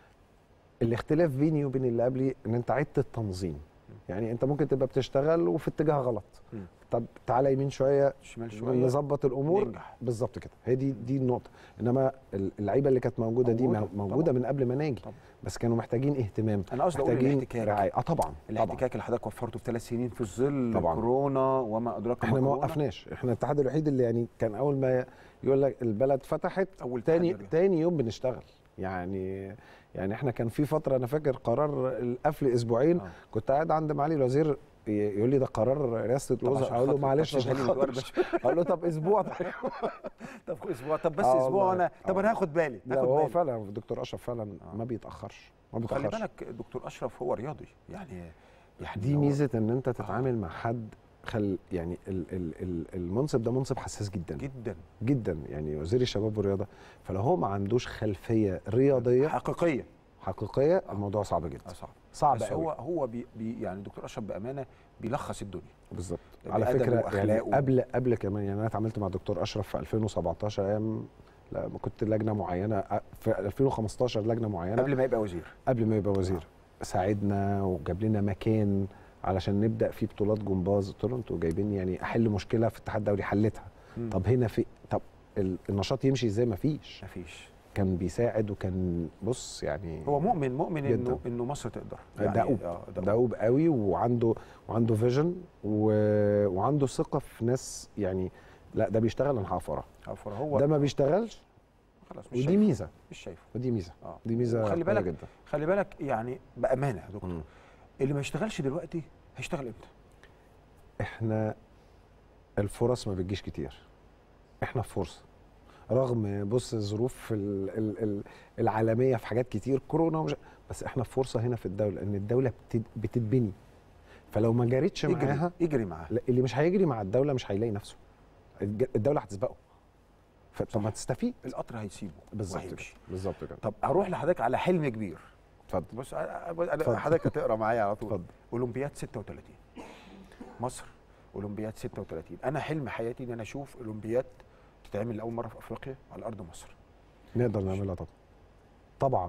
الاختلاف بيني وبين اللي قبلي ان انت عدت التنظيم يعني انت ممكن تبقى بتشتغل وفي اتجاه غلط مم. طب تعالى يمين شويه شمال شويه نظبط الامور ننجح. بالظبط كده هي دي دي النقطه انما اللعيبه اللي كانت موجوده دي موجودة، موجوده طبعاً. من قبل ما ناجي طبعاً. بس كانوا محتاجين اهتمام انا قصدي اقول محتاجين الاحتكاك رعايه اه طبعا طبعا الاحتكاك اللي حضرتك وفرته في ثلاث سنين في ظل طبعاً. كورونا وما ادراك احنا ما كورونا. وقفناش احنا الاتحاد الوحيد اللي يعني كان اول ما يقول لك البلد فتحت اول تاني تحدي. تاني يوم بنشتغل يعني يعني احنا كان في فتره انا فاكر قرار القفل اسبوعين آه. كنت قاعد عند معالي الوزير ي- يقول لي ده قرار رئاسه طب الوزراء عشان اقول له خاطر- معلش طب عشان سيبها لي خاطر بس. اقول له طب اسبوع طيب طب اسبوع طب بس آه اسبوع والله. انا طب آه. انا هاخد بالي لا هاخد هو بالي. فعلا الدكتور اشرف فعلا آه. ما بيتاخرش ما خلي بيتاخرش بالك دكتور اشرف هو رياضي يعني يعني دي هو- ميزه ان انت تتعامل مع حد خل يعني ال ال ال المنصب ده منصب حساس جدا جدا جدا يعني وزير الشباب والرياضه فلو هو ما عندوش خلفيه رياضيه حقيقيه حقيقيه الموضوع صعب اه جدا صعب صعب بس قوي هو هو بي بي يعني دكتور اشرف بامانه بيلخص الدنيا بالظبط بأدبه على فكره يعني وأخلاقه. قبل قبل كمان يعني انا اتعاملت مع الدكتور اشرف في 2017 ايام لما كنت لجنه معينه في 2015 لجنه معينه قبل ما يبقى وزير قبل ما يبقى وزير ساعدنا وجاب لنا مكان علشان نبدا في بطولات جمباز قلت له انتوا جايبين يعني احل مشكله في الاتحاد الدولي حلتها مم. طب هنا في طب ال- النشاط يمشي ازاي ما فيش مفيش كان بيساعد وكان بص يعني هو مؤمن مؤمن انه جداً. انه مصر تقدر دؤوب آه، دؤوب. دؤوب قوي وعنده وعنده فيجن و... وعنده ثقه في ناس يعني لا ده بيشتغل انا هقف وراه عفوا هو ده ما بيشتغلش خلاص مش ودي شايفه ميزه مش شايفه ودي ميزه اه دي ميزه وخلي قوية بالك جدا خلي بالك يعني بامانه يا دكتور مم. اللي ما يشتغلش دلوقتي هيشتغل امتى؟ احنا الفرص ما بتجيش كتير احنا في فرصه رغم بص الظروف ال- ال- ال- العالميه في حاجات كتير كورونا ومش بس احنا في فرصه هنا في الدوله ان الدوله بتد- بتتبني فلو ما جريتش اجري معاها اجري معاها لا، اللي مش هيجري مع الدوله مش هيلاقي نفسه الج- الدوله هتسبقه ف- طب ما تستفيد القطر هيسيبه بالظبط كده وهيمشي بالظبط كده طب هروح لحضرتك على حلم كبير اتفضل بص أنا- أنا- اتفضل. حضرتك هتقرا معايا على طول اتفضل اولمبياد 36 مصر اولمبياد 36 انا حلم حياتي ان انا اشوف اولمبياد تتعمل لاول مره في افريقيا على ارض مصر نقدر نعملها طبعا طبعا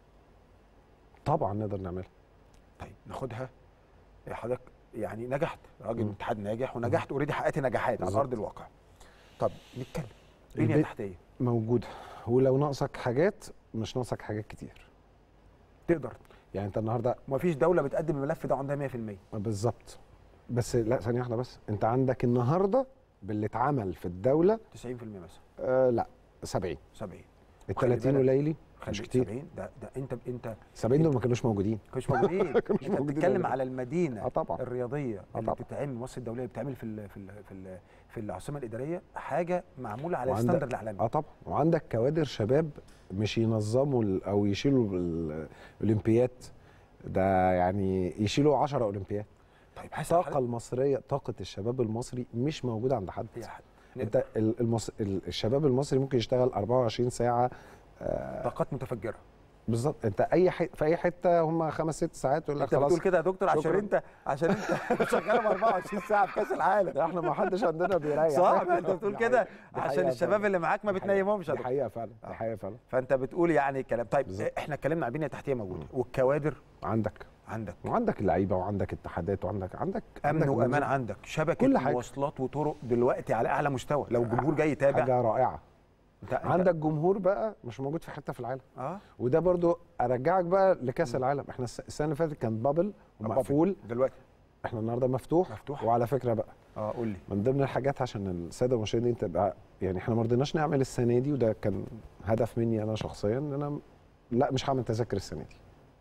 طبعا نقدر نعملها طيب ناخدها يا حضرتك يعني نجحت راجل مم. اتحاد ناجح ونجحت اوريدي حققت نجاحات على بالظبط. ارض الواقع طب نتكلم بنيه البي- تحتيه موجوده ولو ناقصك حاجات مش ناقصك حاجات كتير تقدر يعني انت النهارده ومفيش دوله بتقدم الملف ده عندها 100% بالظبط بس لا ثانيه واحده بس انت عندك النهارده باللي اتعمل في الدوله 90% مثلا آه لا 70 70 ال وخلي 30 بالك- قليلي خلي مش كتير 70 ده ده انت انت 70 دول ما كانوش موجودين مش موجودين انت موجودين بتتكلم ولا- على المدينه اه طبعا الرياضيه آه اللي طبعا. بتتعمل مصر الدوليه اللي بتتعمل في ال في ال في ال في العاصمه الاداريه حاجه معموله على وعندك- الستاندرد العالمي اه طبعا وعندك كوادر شباب مش ينظموا ال- او يشيلوا ال- الاولمبياد ده يعني يشيلوا 10 اولمبياد طيب حاسس الطاقه المصريه طاقه الشباب المصري مش موجوده عند حد هي حد. انت ال- المص... ال- الشباب المصري ممكن يشتغل 24 ساعه آه طاقات متفجره بالظبط انت اي ح... في اي حته هم خمس ست ساعات يقول لك انت خلاص بتقول كده يا دكتور عشان شكراً. انت عشان انت شغال ب 24 ساعه في كاس العالم احنا ما حدش عندنا بيريح صح انت بتقول دي كده حقيقة- دي عشان حقيقة الشباب فعلاً. اللي معاك ما دي حقيقة- بتنيمهمش يا دي دكتور حقيقه فعلا آه. دي حقيقه فعلا فانت بتقول يعني كلام طيب بالظبط. احنا اتكلمنا عن البنيه التحتيه موجوده والكوادر عندك عندك وعندك اللعيبه وعندك اتحادات وعندك عندك امن عندك وامان منظومة. عندك شبكه كل حاجة. مواصلات وطرق دلوقتي على اعلى مستوى لو الجمهور جاي يتابع حاجه رائعه انت انت- عندك جمهور بقى مش موجود في حته في العالم اه وده برضو ارجعك بقى لكاس العالم احنا الس- السنه اللي فاتت كان بابل ومقفول دلوقتي احنا النهارده مفتوح مفتوح. وعلى فكره بقى اه قول لي من ضمن الحاجات عشان الساده المشاهدين تبقى يعني احنا ما رضيناش نعمل السنه دي وده كان هدف مني انا شخصيا ان انا لا مش هعمل تذاكر السنه دي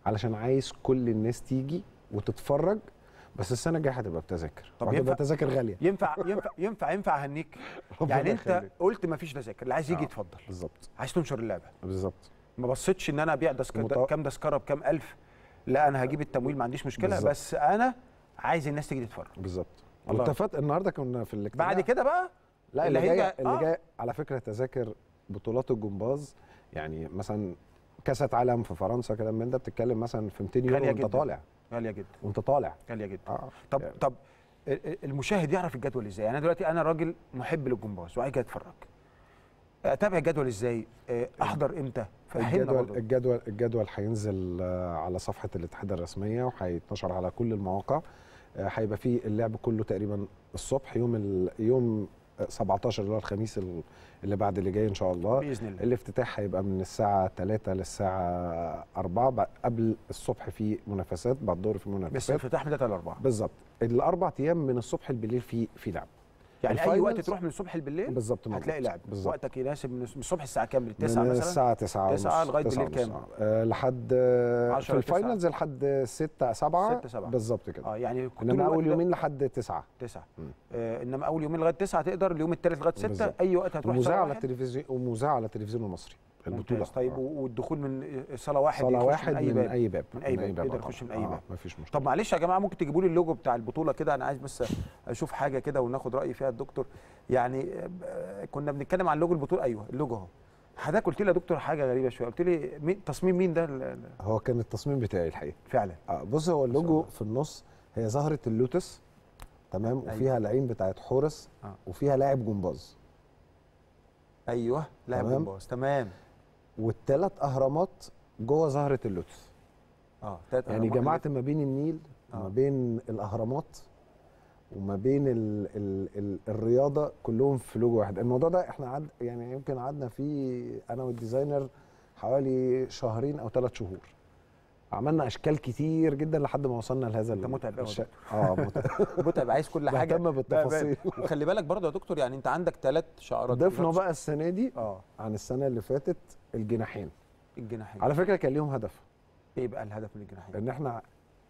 علشان عايز كل الناس تيجي وتتفرج بس السنه الجايه هتبقى بتذاكر طب طب ينفع- ينفع تذاكر غاليه ينفع ينفع ينفع ينفع اهنيك ربنا يعني انت يخليك. قلت ما فيش تذاكر اللي عايز يجي آه. يتفضل بالظبط عايز تنشر اللعبه بالظبط ما بصيتش ان انا ابيع تذكره متو- كام تذكره بكام الف لا انا هجيب التمويل ما عنديش مشكله بالظبط. بس انا عايز الناس تيجي تتفرج بالظبط الله. واتفقت النهارده كنا في الاجتماع بعد كده بقى لا اللي اللي, هيجي- جاي اللي آه. جاي على فكره تذاكر بطولات الجمباز يعني مثلا كاسة عالم في فرنسا كلام من ده بتتكلم مثلا في 200 يورو غالية وانت جداً. طالع غاليه جدا وانت طالع غاليه جدا اه طب يعني. طب ال- ال- المشاهد يعرف الجدول ازاي يعني انا دلوقتي انا راجل محب للجمباز وعايز اتفرج اتابع الجدول ازاي آه، احضر امتى فهمنا الجدول برضه الجدول الجدول هينزل آه، على صفحه الاتحاد الرسميه وهيتنشر على كل المواقع آه، هيبقى فيه اللعب كله تقريبا الصبح يوم ال... يوم آه، 17 اللي هو الخميس ال- اللي بعد اللي جاي ان شاء الله باذن الله الافتتاح هيبقى من الساعة 3 للساعة 4 بعد- قبل الصبح في منافسات بعد الظهر في بس منافسات افتتاح من 3 ل 4 بالظبط الاربع ايام من الصبح بالليل في في لعب يعني اي وقت الفاينلز- تروح من الصبح بالليل بالظبط موجود. هتلاقي لعب بالظبط وقتك يناسب من الص- من الصبح الساعه كام للتسعة من مثلا الساعة 9 تسعة ونص، لغاية تسعة بالليل ونص. كام؟ آه لحد آه، 10 في لتسعة. الفاينلز لحد 6 7 ستة، سبعة. بالظبط كده اه يعني طول انما الوقت اول ده يومين لحد 9 تسعة مم. آه انما اول يومين لغايه تسعة تقدر اليوم الثالث لغايه ستة بالظبط. اي وقت هتروح ومذاع صلاة على واحد. التلفزيون ومذاع على التلفزيون المصري البطولة ممتاز طيب آه. والدخول من صاله واحد صالة يخش واحد من اي من باب اي باب من أي باب. يقدر آه يخش من طبعاً. أي آه، باب. مفيش مشكلة طب معلش يا جماعه ممكن تجيبوا لي اللوجو بتاع البطوله كده انا عايز بس اشوف حاجه كده وناخد راي فيها الدكتور يعني آه، كنا بنتكلم عن لوجو البطوله ايوه اللوجو اهو حضرتك قلت لي يا دكتور حاجه غريبه شويه قلت لي مين تصميم مين ده ال- ال- هو كان التصميم بتاعي الحقيقة فعلا اه بص هو اللوجو في النص هي زهره اللوتس تمام أيوة. وفيها العين بتاعت حورس آه. وفيها لاعب جمباز ايوه لاعب تمام. جمباز تمام والثلاث اهرامات جوه زهره اللوتس اه تلات يعني أهرامات جمعت ما بين النيل آه. وما بين الاهرامات وما بين ال ال ال الرياضه كلهم في لوجو واحد الموضوع ده احنا عد يعني يمكن قعدنا فيه انا والديزاينر حوالي شهرين او ثلاث شهور عملنا اشكال كتير جدا لحد ما وصلنا لهذا ده ال- متعب أوي يا الش- اه متعب متعب عايز كل حاجه بهتم بالتفاصيل وخلي بالك برضه يا دكتور يعني انت عندك ثلاث شعارات ضفنا بقى السنه دي اه عن السنه اللي فاتت الجناحين الجناحين على فكره كان ليهم هدف ايه بقى الهدف من الجناحين ان احنا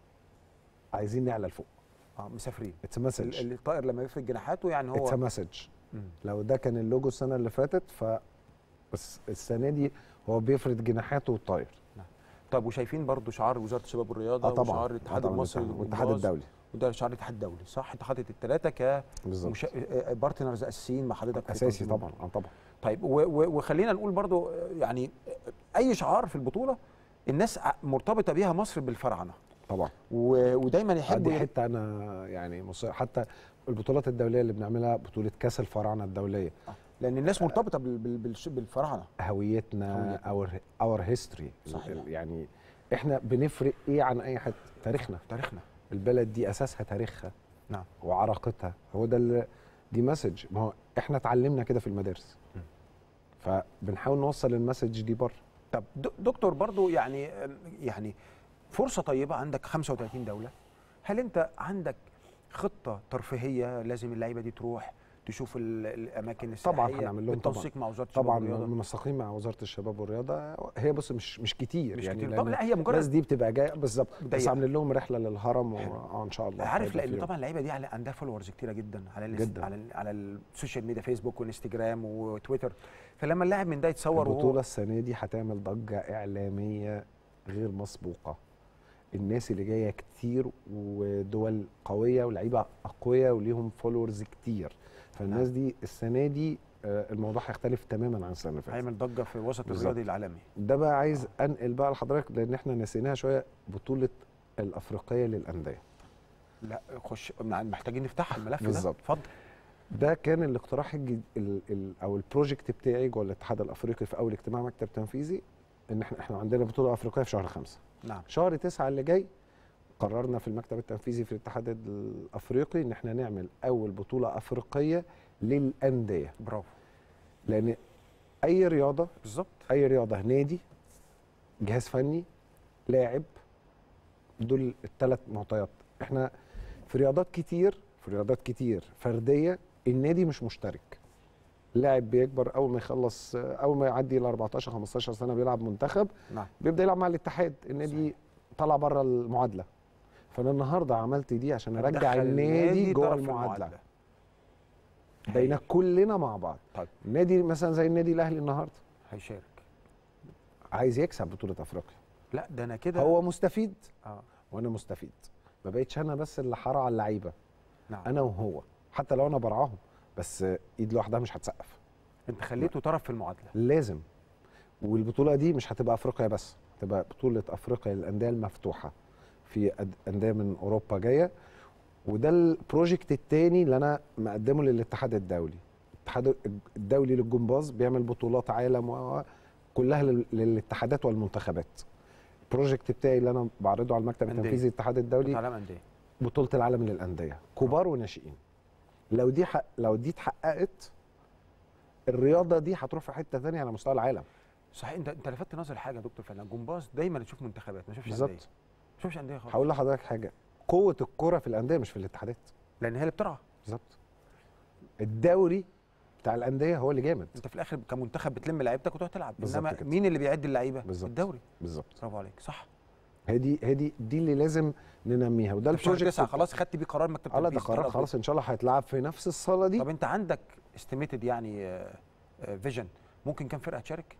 عايزين نعلى لفوق اه مسافرين اتس مسج ال- الطائر لما يفرد جناحاته يعني هو اتس مسج مم. لو ده كان اللوجو السنه اللي فاتت ف بس السنه دي هو بيفرد جناحاته والطاير طب وشايفين برضو شعار وزاره الشباب والرياضه اه طبعا وشعار آه الاتحاد طبعاً المصري الاتحاد- والاتحاد للجمباز، الدولي وده شعار الاتحاد الدولي صح انت حاطط الثلاثه بالظبط كبارتنرز اساسيين مع حضرتك في اساسي تنظيم طبعا اه طبعا طيب و- و- وخلينا نقول برضو آه، يعني آه، اي شعار في البطوله الناس ع- مرتبطه بيها مصر بالفراعنه طبعا و- ودايما آه، يحبوا دي حته انا يعني مصر حتى البطولات الدوليه اللي بنعملها بطوله كاس الفراعنه الدوليه لان الناس مرتبطه بال- بال- بالش- بالفراعنه هويتنا هويتنا. اور اور هيستوري صحيح. يعني احنا بنفرق ايه عن اي حد تاريخنا تاريخنا البلد دي اساسها تاريخها نعم. وعراقتها هو ده اللي دي مسج ما هو احنا اتعلمنا كده في المدارس م. فبنحاول نوصل المسج دي بره طب د- دكتور برضو يعني يعني فرصه طيبه عندك 35 دوله هل انت عندك خطه ترفيهيه لازم اللعيبه دي تروح تشوف ال- الاماكن السياحيه طبعا هنعمل لهم طبعا بالتنسيق مع وزاره الشباب طبعا والرياضه منسقين مع وزاره الشباب والرياضه هي بص مش مش كتير مش يعني كتير لأن طب لا هي الناس مجرد دي بتبقى جايه بالظبط بس ضيقة. عاملين لهم رحله للهرم حلو. واه ان شاء الله عارف هيبقى لان فيهم. طبعا اللعيبه دي على- عندها فولورز كتيره جدا على الاس- جداً. على ال- على السوشيال ميديا فيسبوك وانستجرام وتويتر فلما اللاعب من ده يتصور البطوله وهو السنه دي هتعمل ضجه اعلاميه غير مسبوقه الناس اللي جايه كتير ودول قويه ولعيبه اقوياء وليهم فولورز كتير فالناس دي السنه دي آه، الموضوع هيختلف تماما عن السنه اللي فاتت هيعمل ضجه في الوسط بالظبط. الرياضي العالمي ده بقى عايز انقل بقى لحضرتك لان احنا نسيناها شويه بطوله الافريقيه للانديه لا خش محتاجين نفتح الملف ده بالظبط. اتفضل ده كان الاقتراح الجد... ال... ال... او البروجكت بتاعي جوه الاتحاد الافريقي في اول اجتماع مكتب تنفيذي ان احنا احنا عندنا بطوله افريقيه في شهر خمسة نعم شهر تسعة اللي جاي قررنا في المكتب التنفيذي في الاتحاد الافريقي ان احنا نعمل اول بطوله افريقيه للانديه برافو لان اي رياضه بالظبط اي رياضه نادي جهاز فني لاعب دول الثلاث معطيات احنا في رياضات كتير في رياضات كتير فرديه النادي مش مشترك لاعب بيكبر اول ما يخلص اول ما يعدي ال 14 15 سنه بيلعب منتخب نعم بيبدا يلعب مع الاتحاد النادي طلع بره المعادله فانا النهارده عملت دي عشان ارجع هتدخل النادي جوه طرف في المعادله بين كلنا مع بعض طيب. النادي مثلا زي النادي الاهلي النهارده هيشارك عايز يكسب بطوله افريقيا لا ده انا كده هو مستفيد اه وانا مستفيد ما بقتش انا بس اللي حرع اللعيبه نعم انا وهو حتى لو انا برعاهم بس ايد لوحدها مش هتسقف انت خليته طرف في المعادله لازم والبطوله دي مش هتبقى افريقيا بس هتبقى بطوله افريقيا للانديه المفتوحه في أد- انديه من اوروبا جايه وده البروجكت التاني اللي انا مقدمه للاتحاد الدولي الاتحاد الدولي للجمباز بيعمل بطولات عالم و- و- كلها لل- للاتحادات والمنتخبات البروجكت بتاعي اللي انا بعرضه على المكتب أندية. التنفيذي للاتحاد الدولي علامه انديه بطوله العالم للانديه كبار وناشئين لو دي حق لو دي اتحققت الرياضه دي هتروح في حته ثانيه على مستوى العالم صحيح انت انت لفتت نظري حاجه يا دكتور فنان جمباز دايما تشوف منتخبات ما تشوفش بالظبط. انديه ما تشوفش انديه خالص هقول لحضرتك حاجه قوه الكره في الانديه مش في الاتحادات لان هي اللي بترعى بالظبط الدوري بتاع الانديه هو اللي جامد انت في الاخر كمنتخب بتلم لعيبتك وتروح تلعب بالظبط انما كده. مين اللي بيعد اللعيبه بالظبط. الدوري بالظبط برافو عليك صح هي دي هي دي دي اللي لازم ننميها وده ده البروجكت البروجكت تسعة خلاص خدت بيه قرار مكتب اه لا ده تنفيذي. قرار طلع خلاص ان شاء الله هيتلعب في نفس الصاله دي طب انت عندك استيميتد يعني فيجن ممكن كام فرقه تشارك؟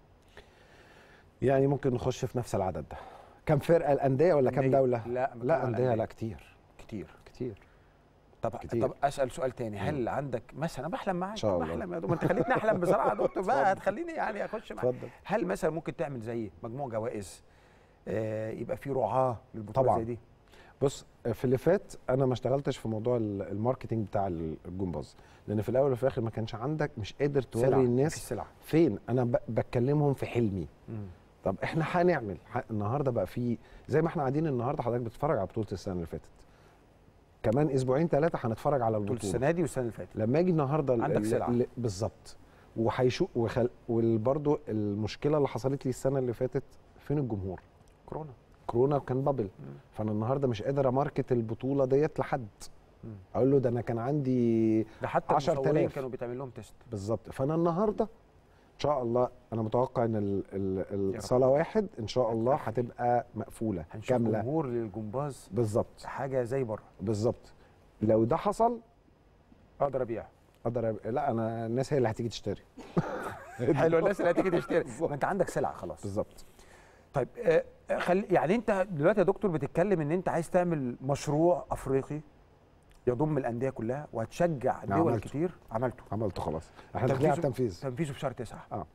يعني ممكن نخش في نفس العدد ده كم فرقه الانديه ولا كم أندية. دوله لا بتكلم لا على انديه الأندية. لا كتير كتير كتير طب كتير. طب اسال سؤال تاني هل عندك مثلا أنا بحلم معاك إن شاء الله. بحلم يا دكتور انت خليتني احلم بصراحه يا دكتور بقى هتخليني يعني اخش معاك اتفضل هل مثلا ممكن تعمل زي مجموع جوائز آه يبقى في رعاه للبطوله طبعاً. زي دي بص في اللي فات انا ما اشتغلتش في موضوع ال- الماركتينج بتاع ال- الجمباز لان في الاول وفي الاخر ما كانش عندك مش قادر توري سلعة، الناس مفيش سلعه فين انا ب- بتكلمهم في حلمي مم. طب احنا هنعمل ح- النهارده بقى في زي ما احنا قاعدين النهارده حضرتك بتتفرج على بطوله السنه اللي فاتت كمان اسبوعين ثلاثه هنتفرج على بطوله البطوله السنه دي والسنه اللي فاتت لما اجي النهارده ال- عندك ال- سلعة. ال- بالظبط وهيشوف وخل... وبرده المشكله اللي حصلت لي السنه اللي فاتت فين الجمهور كورونا كورونا كان بابل مم. فانا النهارده مش قادر اماركت البطوله ديت لحد مم. اقول له ده انا كان عندي ده حتى 10,000. المصورين كانوا بيتعمل لهم تيست بالظبط فانا النهارده ان شاء الله انا متوقع ان ال- ال- رب. الصاله واحد ان شاء الله هتبقى مقفوله هنشوف كامله جمهور للجمباز بالظبط حاجه زي بره بالظبط لو ده حصل اقدر ابيع اقدر أب... لا انا الناس هي اللي هتيجي تشتري حلو الناس اللي هتيجي تشتري ما انت عندك سلعه خلاص بالظبط طيب آه، خل... يعني انت دلوقتي يا دكتور بتتكلم ان انت عايز تعمل مشروع افريقي يضم الانديه كلها وهتشجع دول عملته. كتير عملته عملته خلاص احنا داخلين على تنفيذه- التنفيذ تنفيذه في شهر تسعة اه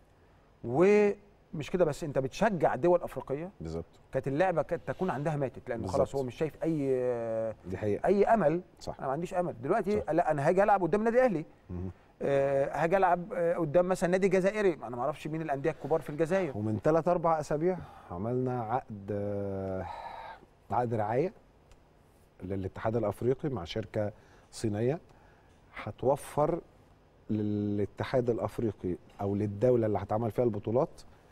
ومش كده بس انت بتشجع دول افريقيه بالظبط كانت اللعبه كانت تكون عندها ماتت لانه خلاص بالظبط. هو مش شايف اي دي حقيقه اي امل صح انا ما عنديش امل دلوقتي صح. لا انا هاجي العب قدام النادي الاهلي مهم. آه، هاجي العب آه، قدام مثلا نادي جزائري انا ما اعرفش مين الانديه الكبار في الجزائر ومن ثلاث اربع اسابيع عملنا عقد آه، عقد رعايه للاتحاد الافريقي مع شركه صينيه هتوفر للاتحاد الافريقي او للدوله اللي هتعمل فيها البطولات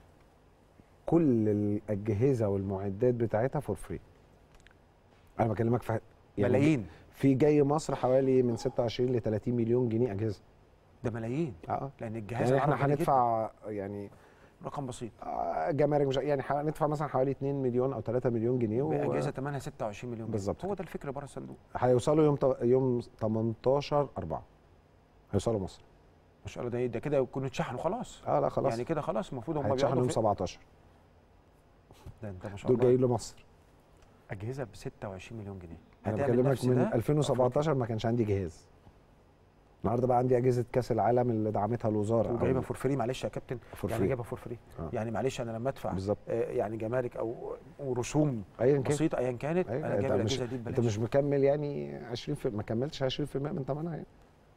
كل الاجهزه والمعدات بتاعتها فور فري انا بكلمك في يعني ملايين في جاي مصر حوالي من 26 ل 30 مليون جنيه اجهزه ده ملايين اه لان الجهاز يعني احنا العربي غالي هندفع يعني جداً. رقم بسيط آه، جمارك مش يعني هندفع مثلا حوالي 2 مليون او 3 مليون جنيه و- باجهزه ثمنها 26 مليون جنيه. بالظبط هو ده الفكر بره الصندوق هيوصلوا يوم ط- يوم 18 4 هيوصلوا مصر ما شاء الله ده ده كده يكونوا اتشحنوا خلاص اه لا خلاص يعني كده خلاص المفروض هم هيتشحنوا بيقعدوا يوم في 17 ده انت ما شاء دول الله جايين لمصر اجهزه ب 26 مليون جنيه انا هتعمل بكلمك نفس من ده 2017 ما كانش عندي جهاز النهارده بقى عندي اجهزه كاس العالم اللي دعمتها الوزاره وجايبها أو فور فري معلش يا كابتن فور يعني فري جايبها فور فري آه. يعني معلش انا لما ادفع بالظبط آه، يعني جمارك او ورسوم ايا كان بسيطه ايا كانت أيوة، انا أنت جايب مش- الاجهزه دي انت ببلاش مش مكمل يعني 20 في ما كملتش 20% من ثمنها يعني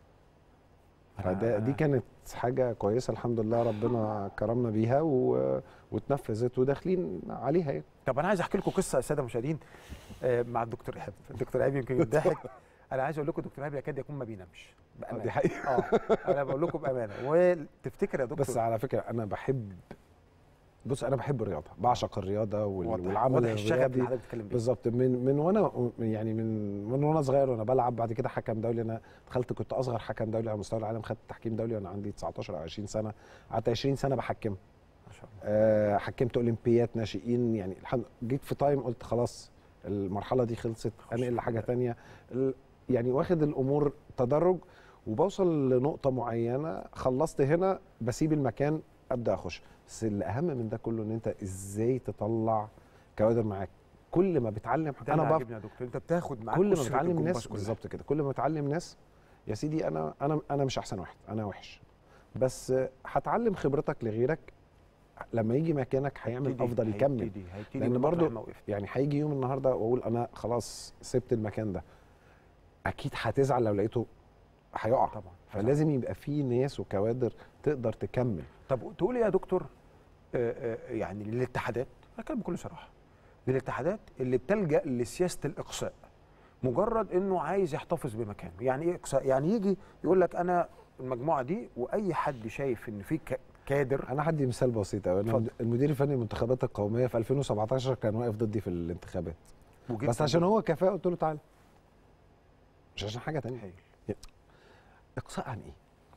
أنا- فده دي أنا- كانت حاجه كويسه الحمد لله ربنا كرمنا بيها و... واتنفذت وداخلين عليها يعني طب انا عايز احكي لكم قصه يا الساده المشاهدين آه، مع الدكتور ايهاب الدكتور ايهاب يمكن يضحك انا عايز اقول لكم الدكتور ايهاب يكاد يكون ما بينامش بامانه دي حقيقه اه انا بقول لكم بامانه وتفتكر يا دكتور بس على فكره انا بحب بص انا بحب الرياضه بعشق الرياضه وال... واضح- والعمل واضح الشغف اللي الرياضي حضرتك بتتكلم بيه بالظبط من من وانا يعني من من وانا صغير وانا بلعب بعد كده حكم دولي انا دخلت كنت اصغر حكم دولي على مستوى العالم خدت تحكيم دولي وانا عندي 19 او 20 سنه قعدت 20 سنه بحكم ما شاء الله آه، حكمت اولمبيات ناشئين يعني الحمد جيت في تايم قلت خلاص المرحله دي خلصت انقل لحاجه تانية ال- يعني واخد الامور تدرج وبوصل لنقطه معينه خلصت هنا بسيب المكان ابدا اخش بس الاهم من ده كله ان انت ازاي تطلع كوادر معاك كل ما بتعلم ده انا اللي بف... عاجبني يا دكتور انت بتاخد معاك كل ما أسرة بتعلم الجمباز ناس كلها. بالظبط كده كل ما بتعلم ناس يا سيدي انا انا انا مش احسن واحد انا وحش بس هتعلم خبرتك لغيرك لما يجي مكانك هيعمل هيبتدي- افضل يكمل هيبتدي هيبتدي لأن من برضو مطرح ما وقفت. يعني هيجي يوم النهارده واقول انا خلاص سبت المكان ده اكيد هتزعل لو لقيته هيقع طبعا فلازم يبقى في ناس وكوادر تقدر تكمل طب تقول إيه يا دكتور آه، آه، يعني للاتحادات انا كلام بكل صراحه للاتحادات اللي بتلجا لسياسه الاقصاء مجرد انه عايز يحتفظ بمكانه يعني ايه اقصاء يعني يجي يقول لك انا المجموعه دي واي حد شايف ان في ك- كادر انا هدي مثال بسيط قوي انا اتفضل. المدير الفني للمنتخبات القوميه في 2017 كان واقف ضدي في الانتخابات وجبت بس عشان هو كفاءه قلت له تعالى مش عشان حاجه تانية هايل. اقصاء عن ايه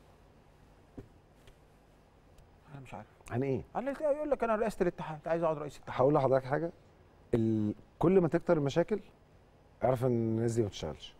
انا مش عارف عن ايه انا يقول لك انا رئاسه الاتحاد عايز اقعد رئيس الاتحاد هقول لحضرتك حاجه ال... كل ما تكتر المشاكل اعرف ان الناس دي ما بتشتغلش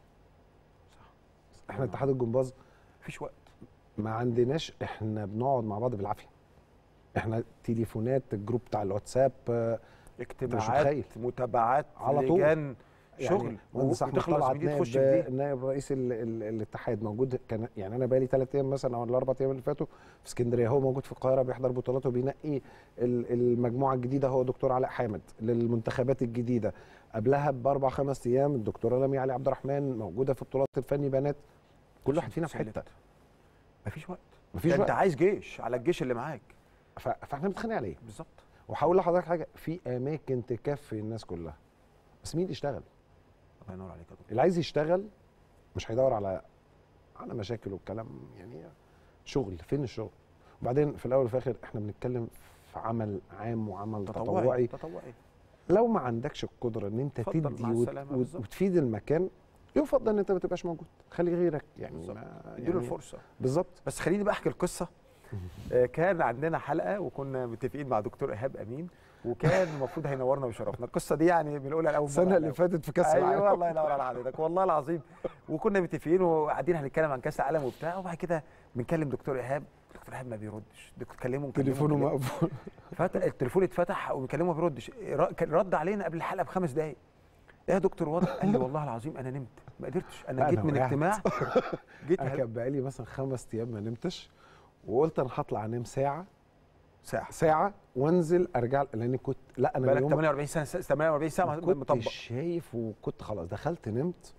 احنا اتحاد الجمباز مفيش وقت ما عندناش احنا بنقعد مع بعض بالعافيه احنا تليفونات الجروب بتاع الواتساب آه، اجتماعات متخيل. متابعات على طول. لجان شغل يعني مهندس احمد وتخلص طلعت من دي نائب تخش في دي نائب رئيس ال ال الاتحاد موجود كان يعني انا بقالي ثلاث ايام مثلا او الاربع ايام اللي فاتوا في اسكندريه هو موجود في القاهره بيحضر بطولات وبينقي ال- المجموعه الجديده هو دكتور علاء حامد للمنتخبات الجديده قبلها باربع خمس ايام الدكتوره لميا علي عبد الرحمن موجوده في بطولات الفني بنات كل واحد فينا في سلكت. حته مفيش وقت مفيش ده انت وقت عايز جيش على الجيش اللي معاك ف- فاحنا بنتخانق عليه بالظبط وهقول لحضرتك حاجه في اماكن تكفي الناس كلها بس مين اللي يشتغل الله ينور عليك يا دكتور اللي عايز يشتغل مش هيدور على على مشاكل والكلام يعني شغل فين الشغل وبعدين في الاول وفي الاخر احنا بنتكلم في عمل عام وعمل تطوعي, تطوعي تطوعي لو ما عندكش القدره ان انت اتفضل، تدي مع وت- السلامة، وت- بالظبط. وتفيد المكان يفضل ان انت ما تبقاش موجود خلي غيرك يعني بالظبط. ما اديله يعني الفرصه بالظبط بس خليني بقى احكي القصه آه، كان عندنا حلقه وكنا متفقين مع دكتور ايهاب امين وكان المفروض هينورنا ويشرفنا القصه دي يعني بنقولها الاول مرة السنه اللي على فاتت في كاس ايوه العالم الله ينور على حضرتك والله العظيم وكنا متفقين وقاعدين هنتكلم عن كاس العالم وبتاع وبعد كده بنكلم دكتور ايهاب دكتور ايهاب ما بيردش دكتور كلمه نكلمه، تليفونه نكلمه. مقفول فتح التليفون اتفتح وبيكلمه ما بيردش ر- كان رد علينا قبل الحلقه بخمس دقائق ايه يا دكتور وضع قال لي والله العظيم انا نمت ما قدرتش انا لا، جيت أنا من وقعت. اجتماع جيت انا كان بقالي مثلا خمس ايام ما نمتش وقلت انا هطلع انام ساعه ساعه ساعه وانزل ارجع لان كنت لا انا بقالك يوم 48 سنه 48 ساعه ما مطبق كنتش شايف وكنت خلاص دخلت نمت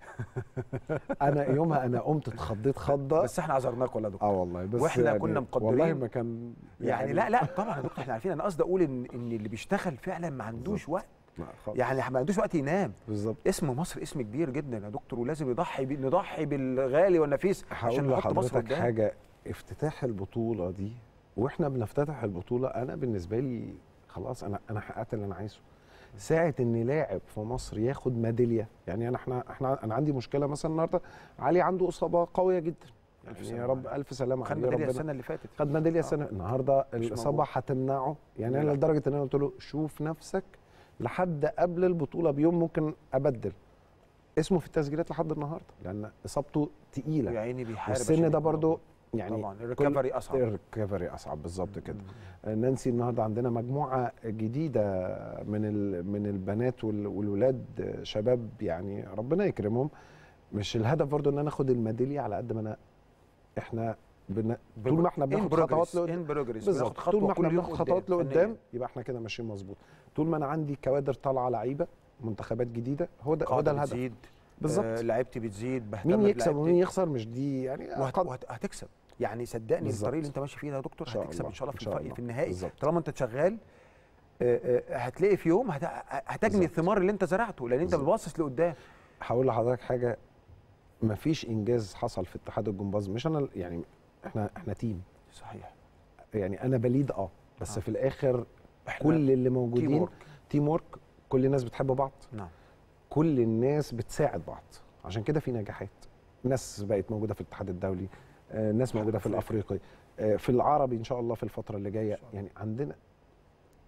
انا يومها انا قمت اتخضيت خضه بس احنا عذرناك والله يا دكتور اه والله بس وإحنا يعني كنا مقدرين. والله ما كان يعني لا لا طبعا يا دكتور احنا عارفين انا قصدي اقول ان ان اللي بيشتغل فعلا ما عندوش وقت لا خالص. يعني ما عندوش وقت ينام بالظبط اسم مصر اسم كبير جدا يا دكتور ولازم يضحي بي- نضحي بالغالي والنفيس عشان هقول نحط مصر لحضرتك قدام حاجه افتتاح البطوله دي واحنا بنفتتح البطوله انا بالنسبه لي خلاص انا انا حققت اللي انا عايزه ساعه ان لاعب في مصر ياخد ميداليه يعني انا احنا احنا انا عندي مشكله مثلا النهارده علي عنده اصابه قويه جدا ألف يعني سلامة يا رب عليه. الف سلامه خد عليه ميداليه ربنا السنه اللي فاتت خد ميداليه آه. السنه النهارده مش الاصابه موجود. هتمنعه يعني لا. انا لدرجه ان انا قلت له شوف نفسك لحد قبل البطوله بيوم ممكن ابدل اسمه في التسجيلات لحد النهارده لان اصابته تقيله يا عيني بيحارب والسن عشان ده يبقى برضو موجود. يعني طبعا الريكفري اصعب الريكفري اصعب بالظبط كده مم. نانسي النهارده عندنا مجموعه جديده من ال- من البنات وال- والولاد شباب يعني ربنا يكرمهم مش الهدف برضو ان انا اخد الميداليه على قد ما انا احنا بن... طول ما احنا بناخد خطوات لقدام ان بروجريس بالظبط طول ما احنا بناخد خطوات لقدام فنياً. يبقى احنا كده ماشيين مظبوط طول ما انا عندي كوادر طالعه لعيبه منتخبات جديده هو ده هو قاعدة ده الهدف بتزيد بالظبط آه لعيبتي بتزيد بهتم مين يكسب بلعيبتي. ومين يخسر مش دي يعني وهت... قد- وهت... هتكسب يعني صدقني بالظبط. الطريق اللي انت ماشي فيه ده يا دكتور إن شاء هتكسب الله. ان شاء الله إن في, شاء الف... الله. في النهائي بالظبط. طالما انت شغال آه، آه، هتلاقي في يوم هت... هتجني بالظبط. الثمار اللي انت زرعته لان انت بالظبط. بتبصص لقدام هقول لحضرتك حاجه مفيش انجاز حصل في اتحاد الجمباز مش انا يعني احنا احنا تيم صحيح يعني انا بليد اه بس آه. في الاخر احنا كل اللي تيم موجودين وورك. تيم ورك كل الناس بتحب بعض نعم كل الناس بتساعد بعض عشان كده في نجاحات ناس بقت موجوده في الاتحاد الدولي آه، ناس موجوده في الافريقي آه، في العربي ان شاء الله في الفتره اللي جايه إن شاء الله. يعني عندنا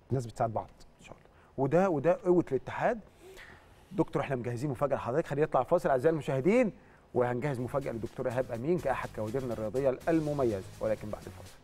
الناس بتساعد بعض ان شاء الله وده وده قوه الاتحاد دكتور احنا مجهزين مفاجاه لحضرتك خلينا نطلع فاصل اعزائي المشاهدين وهنجهز مفاجاه للدكتور ايهاب امين كاحد كوادرنا الرياضيه المميزه ولكن بعد الفاصل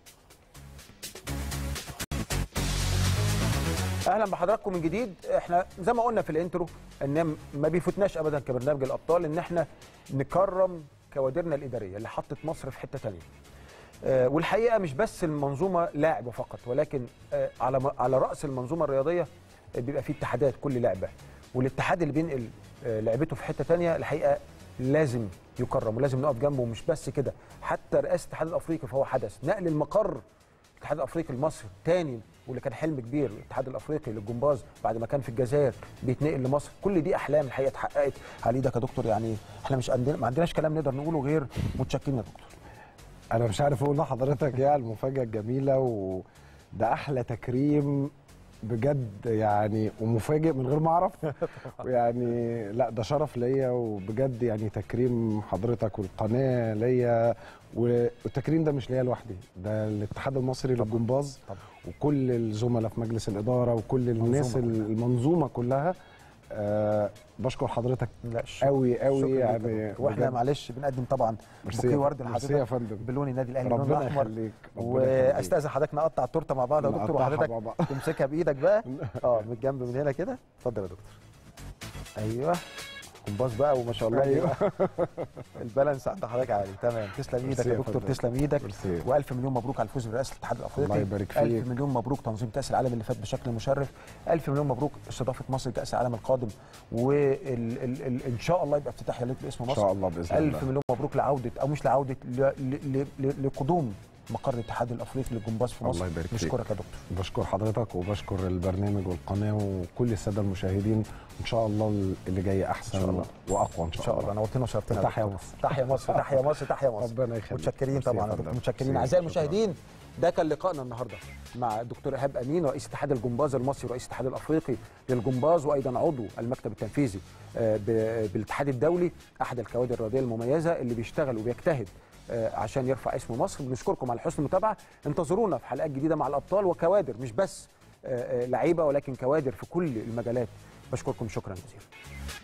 اهلا بحضراتكم من جديد احنا زي ما قلنا في الانترو ان ما بيفوتناش ابدا كبرنامج الابطال ان احنا نكرم كوادرنا الاداريه اللي حطت مصر في حته ثانيه آه، والحقيقه مش بس المنظومه لاعب فقط ولكن آه، على م- على راس المنظومه الرياضيه آه، بيبقى فيه اتحادات كل لعبه والاتحاد اللي بينقل آه، لعبته في حته تانية الحقيقه لازم يكرم ولازم نقف جنبه مش بس كده حتى رئاسه الاتحاد الافريقي فهو حدث نقل المقر الاتحاد الافريقي لمصر تاني واللي كان حلم كبير الاتحاد الافريقي للجمباز بعد ما كان في الجزائر بيتنقل لمصر كل دي احلام الحقيقه اتحققت على ايدك يا دكتور يعني احنا مش عندنا ما عندناش كلام نقدر نقوله غير متشكرين يا دكتور انا مش عارف اقول لحضرتك ايه على المفاجاه الجميله وده احلى تكريم بجد يعني ومفاجئ من غير ما اعرف يعني لا ده شرف ليا وبجد يعني تكريم حضرتك والقناه ليا والتكريم ده مش ليا لوحدي ده الاتحاد المصري للجمباز طبعا. وكل الزملاء في مجلس الاداره وكل الناس منظومة. المنظومه كلها أه بشكر حضرتك لا قوي قوي شكراً ليك يا يعني دكتور. واحنا بجد. معلش بنقدم طبعا ميرسي بوكيه يا- ورد ميرسي يا لحضرتك فندم بلون النادي الاهلي اللون ربنا الاحمر يخليك ربنا يخليك. واستاذن حضرتك نقطع التورته مع بعض يا دكتور نقطعها وحضرتك مع بعض. تمسكها بايدك بقى اه من الجنب من هنا كده اتفضل يا دكتور ايوه كومباس بقى وما شاء الله أيوة. البالانس عند حضرتك عالي تمام تسلم ايدك ميرسي يا يا دكتور فندم. تسلم ايدك ميرسي. والف مليون مبروك على الفوز برئاسه الاتحاد الافريقي الله يبارك فيك. الف مليون مبروك تنظيم كاس العالم اللي فات بشكل مشرف الف مليون مبروك استضافه مصر كاس العالم القادم وان شاء الله يبقى افتتاح يليق باسم ان مصر شاء الله باذن الله ألف مليون مبروك لعودة أو مش لعودة ل- ل- ل- لقدوم مقر الاتحاد الأفريقي للجمباز في مصر الله يبارك فيك. نشكرك يا دكتور بشكر حضرتك وبشكر البرنامج والقناه وكل الساده المشاهدين ان شاء الله اللي جاي احسن إن شاء الله. واقوى ان إن شاء, شاء الله نورتنا وشرفتنا يا تحيا دكتور. مصر. تحيا مصر تحيا مصر تحيا مصر ربنا يخليك متشكرين ميرسي يا طبعا يا فندم. دكتور متشكرين ميرسي. اعزائي شكراً. المشاهدين ده كان لقائنا النهارده مع الدكتور ايهاب امين رئيس اتحاد الجمباز المصري ورئيس الاتحاد الافريقي للجمباز وايضا عضو المكتب التنفيذي آه، ب- بالاتحاد الدولي احد الكوادر الرياضيه المميزه اللي بيشتغل وبيجتهد آه، عشان يرفع اسم مصر بنشكركم على حسن المتابعه انتظرونا في حلقات جديده مع الابطال وكوادر مش بس آه، آه، لعيبه ولكن كوادر في كل المجالات بشكركم شكرا جزيلا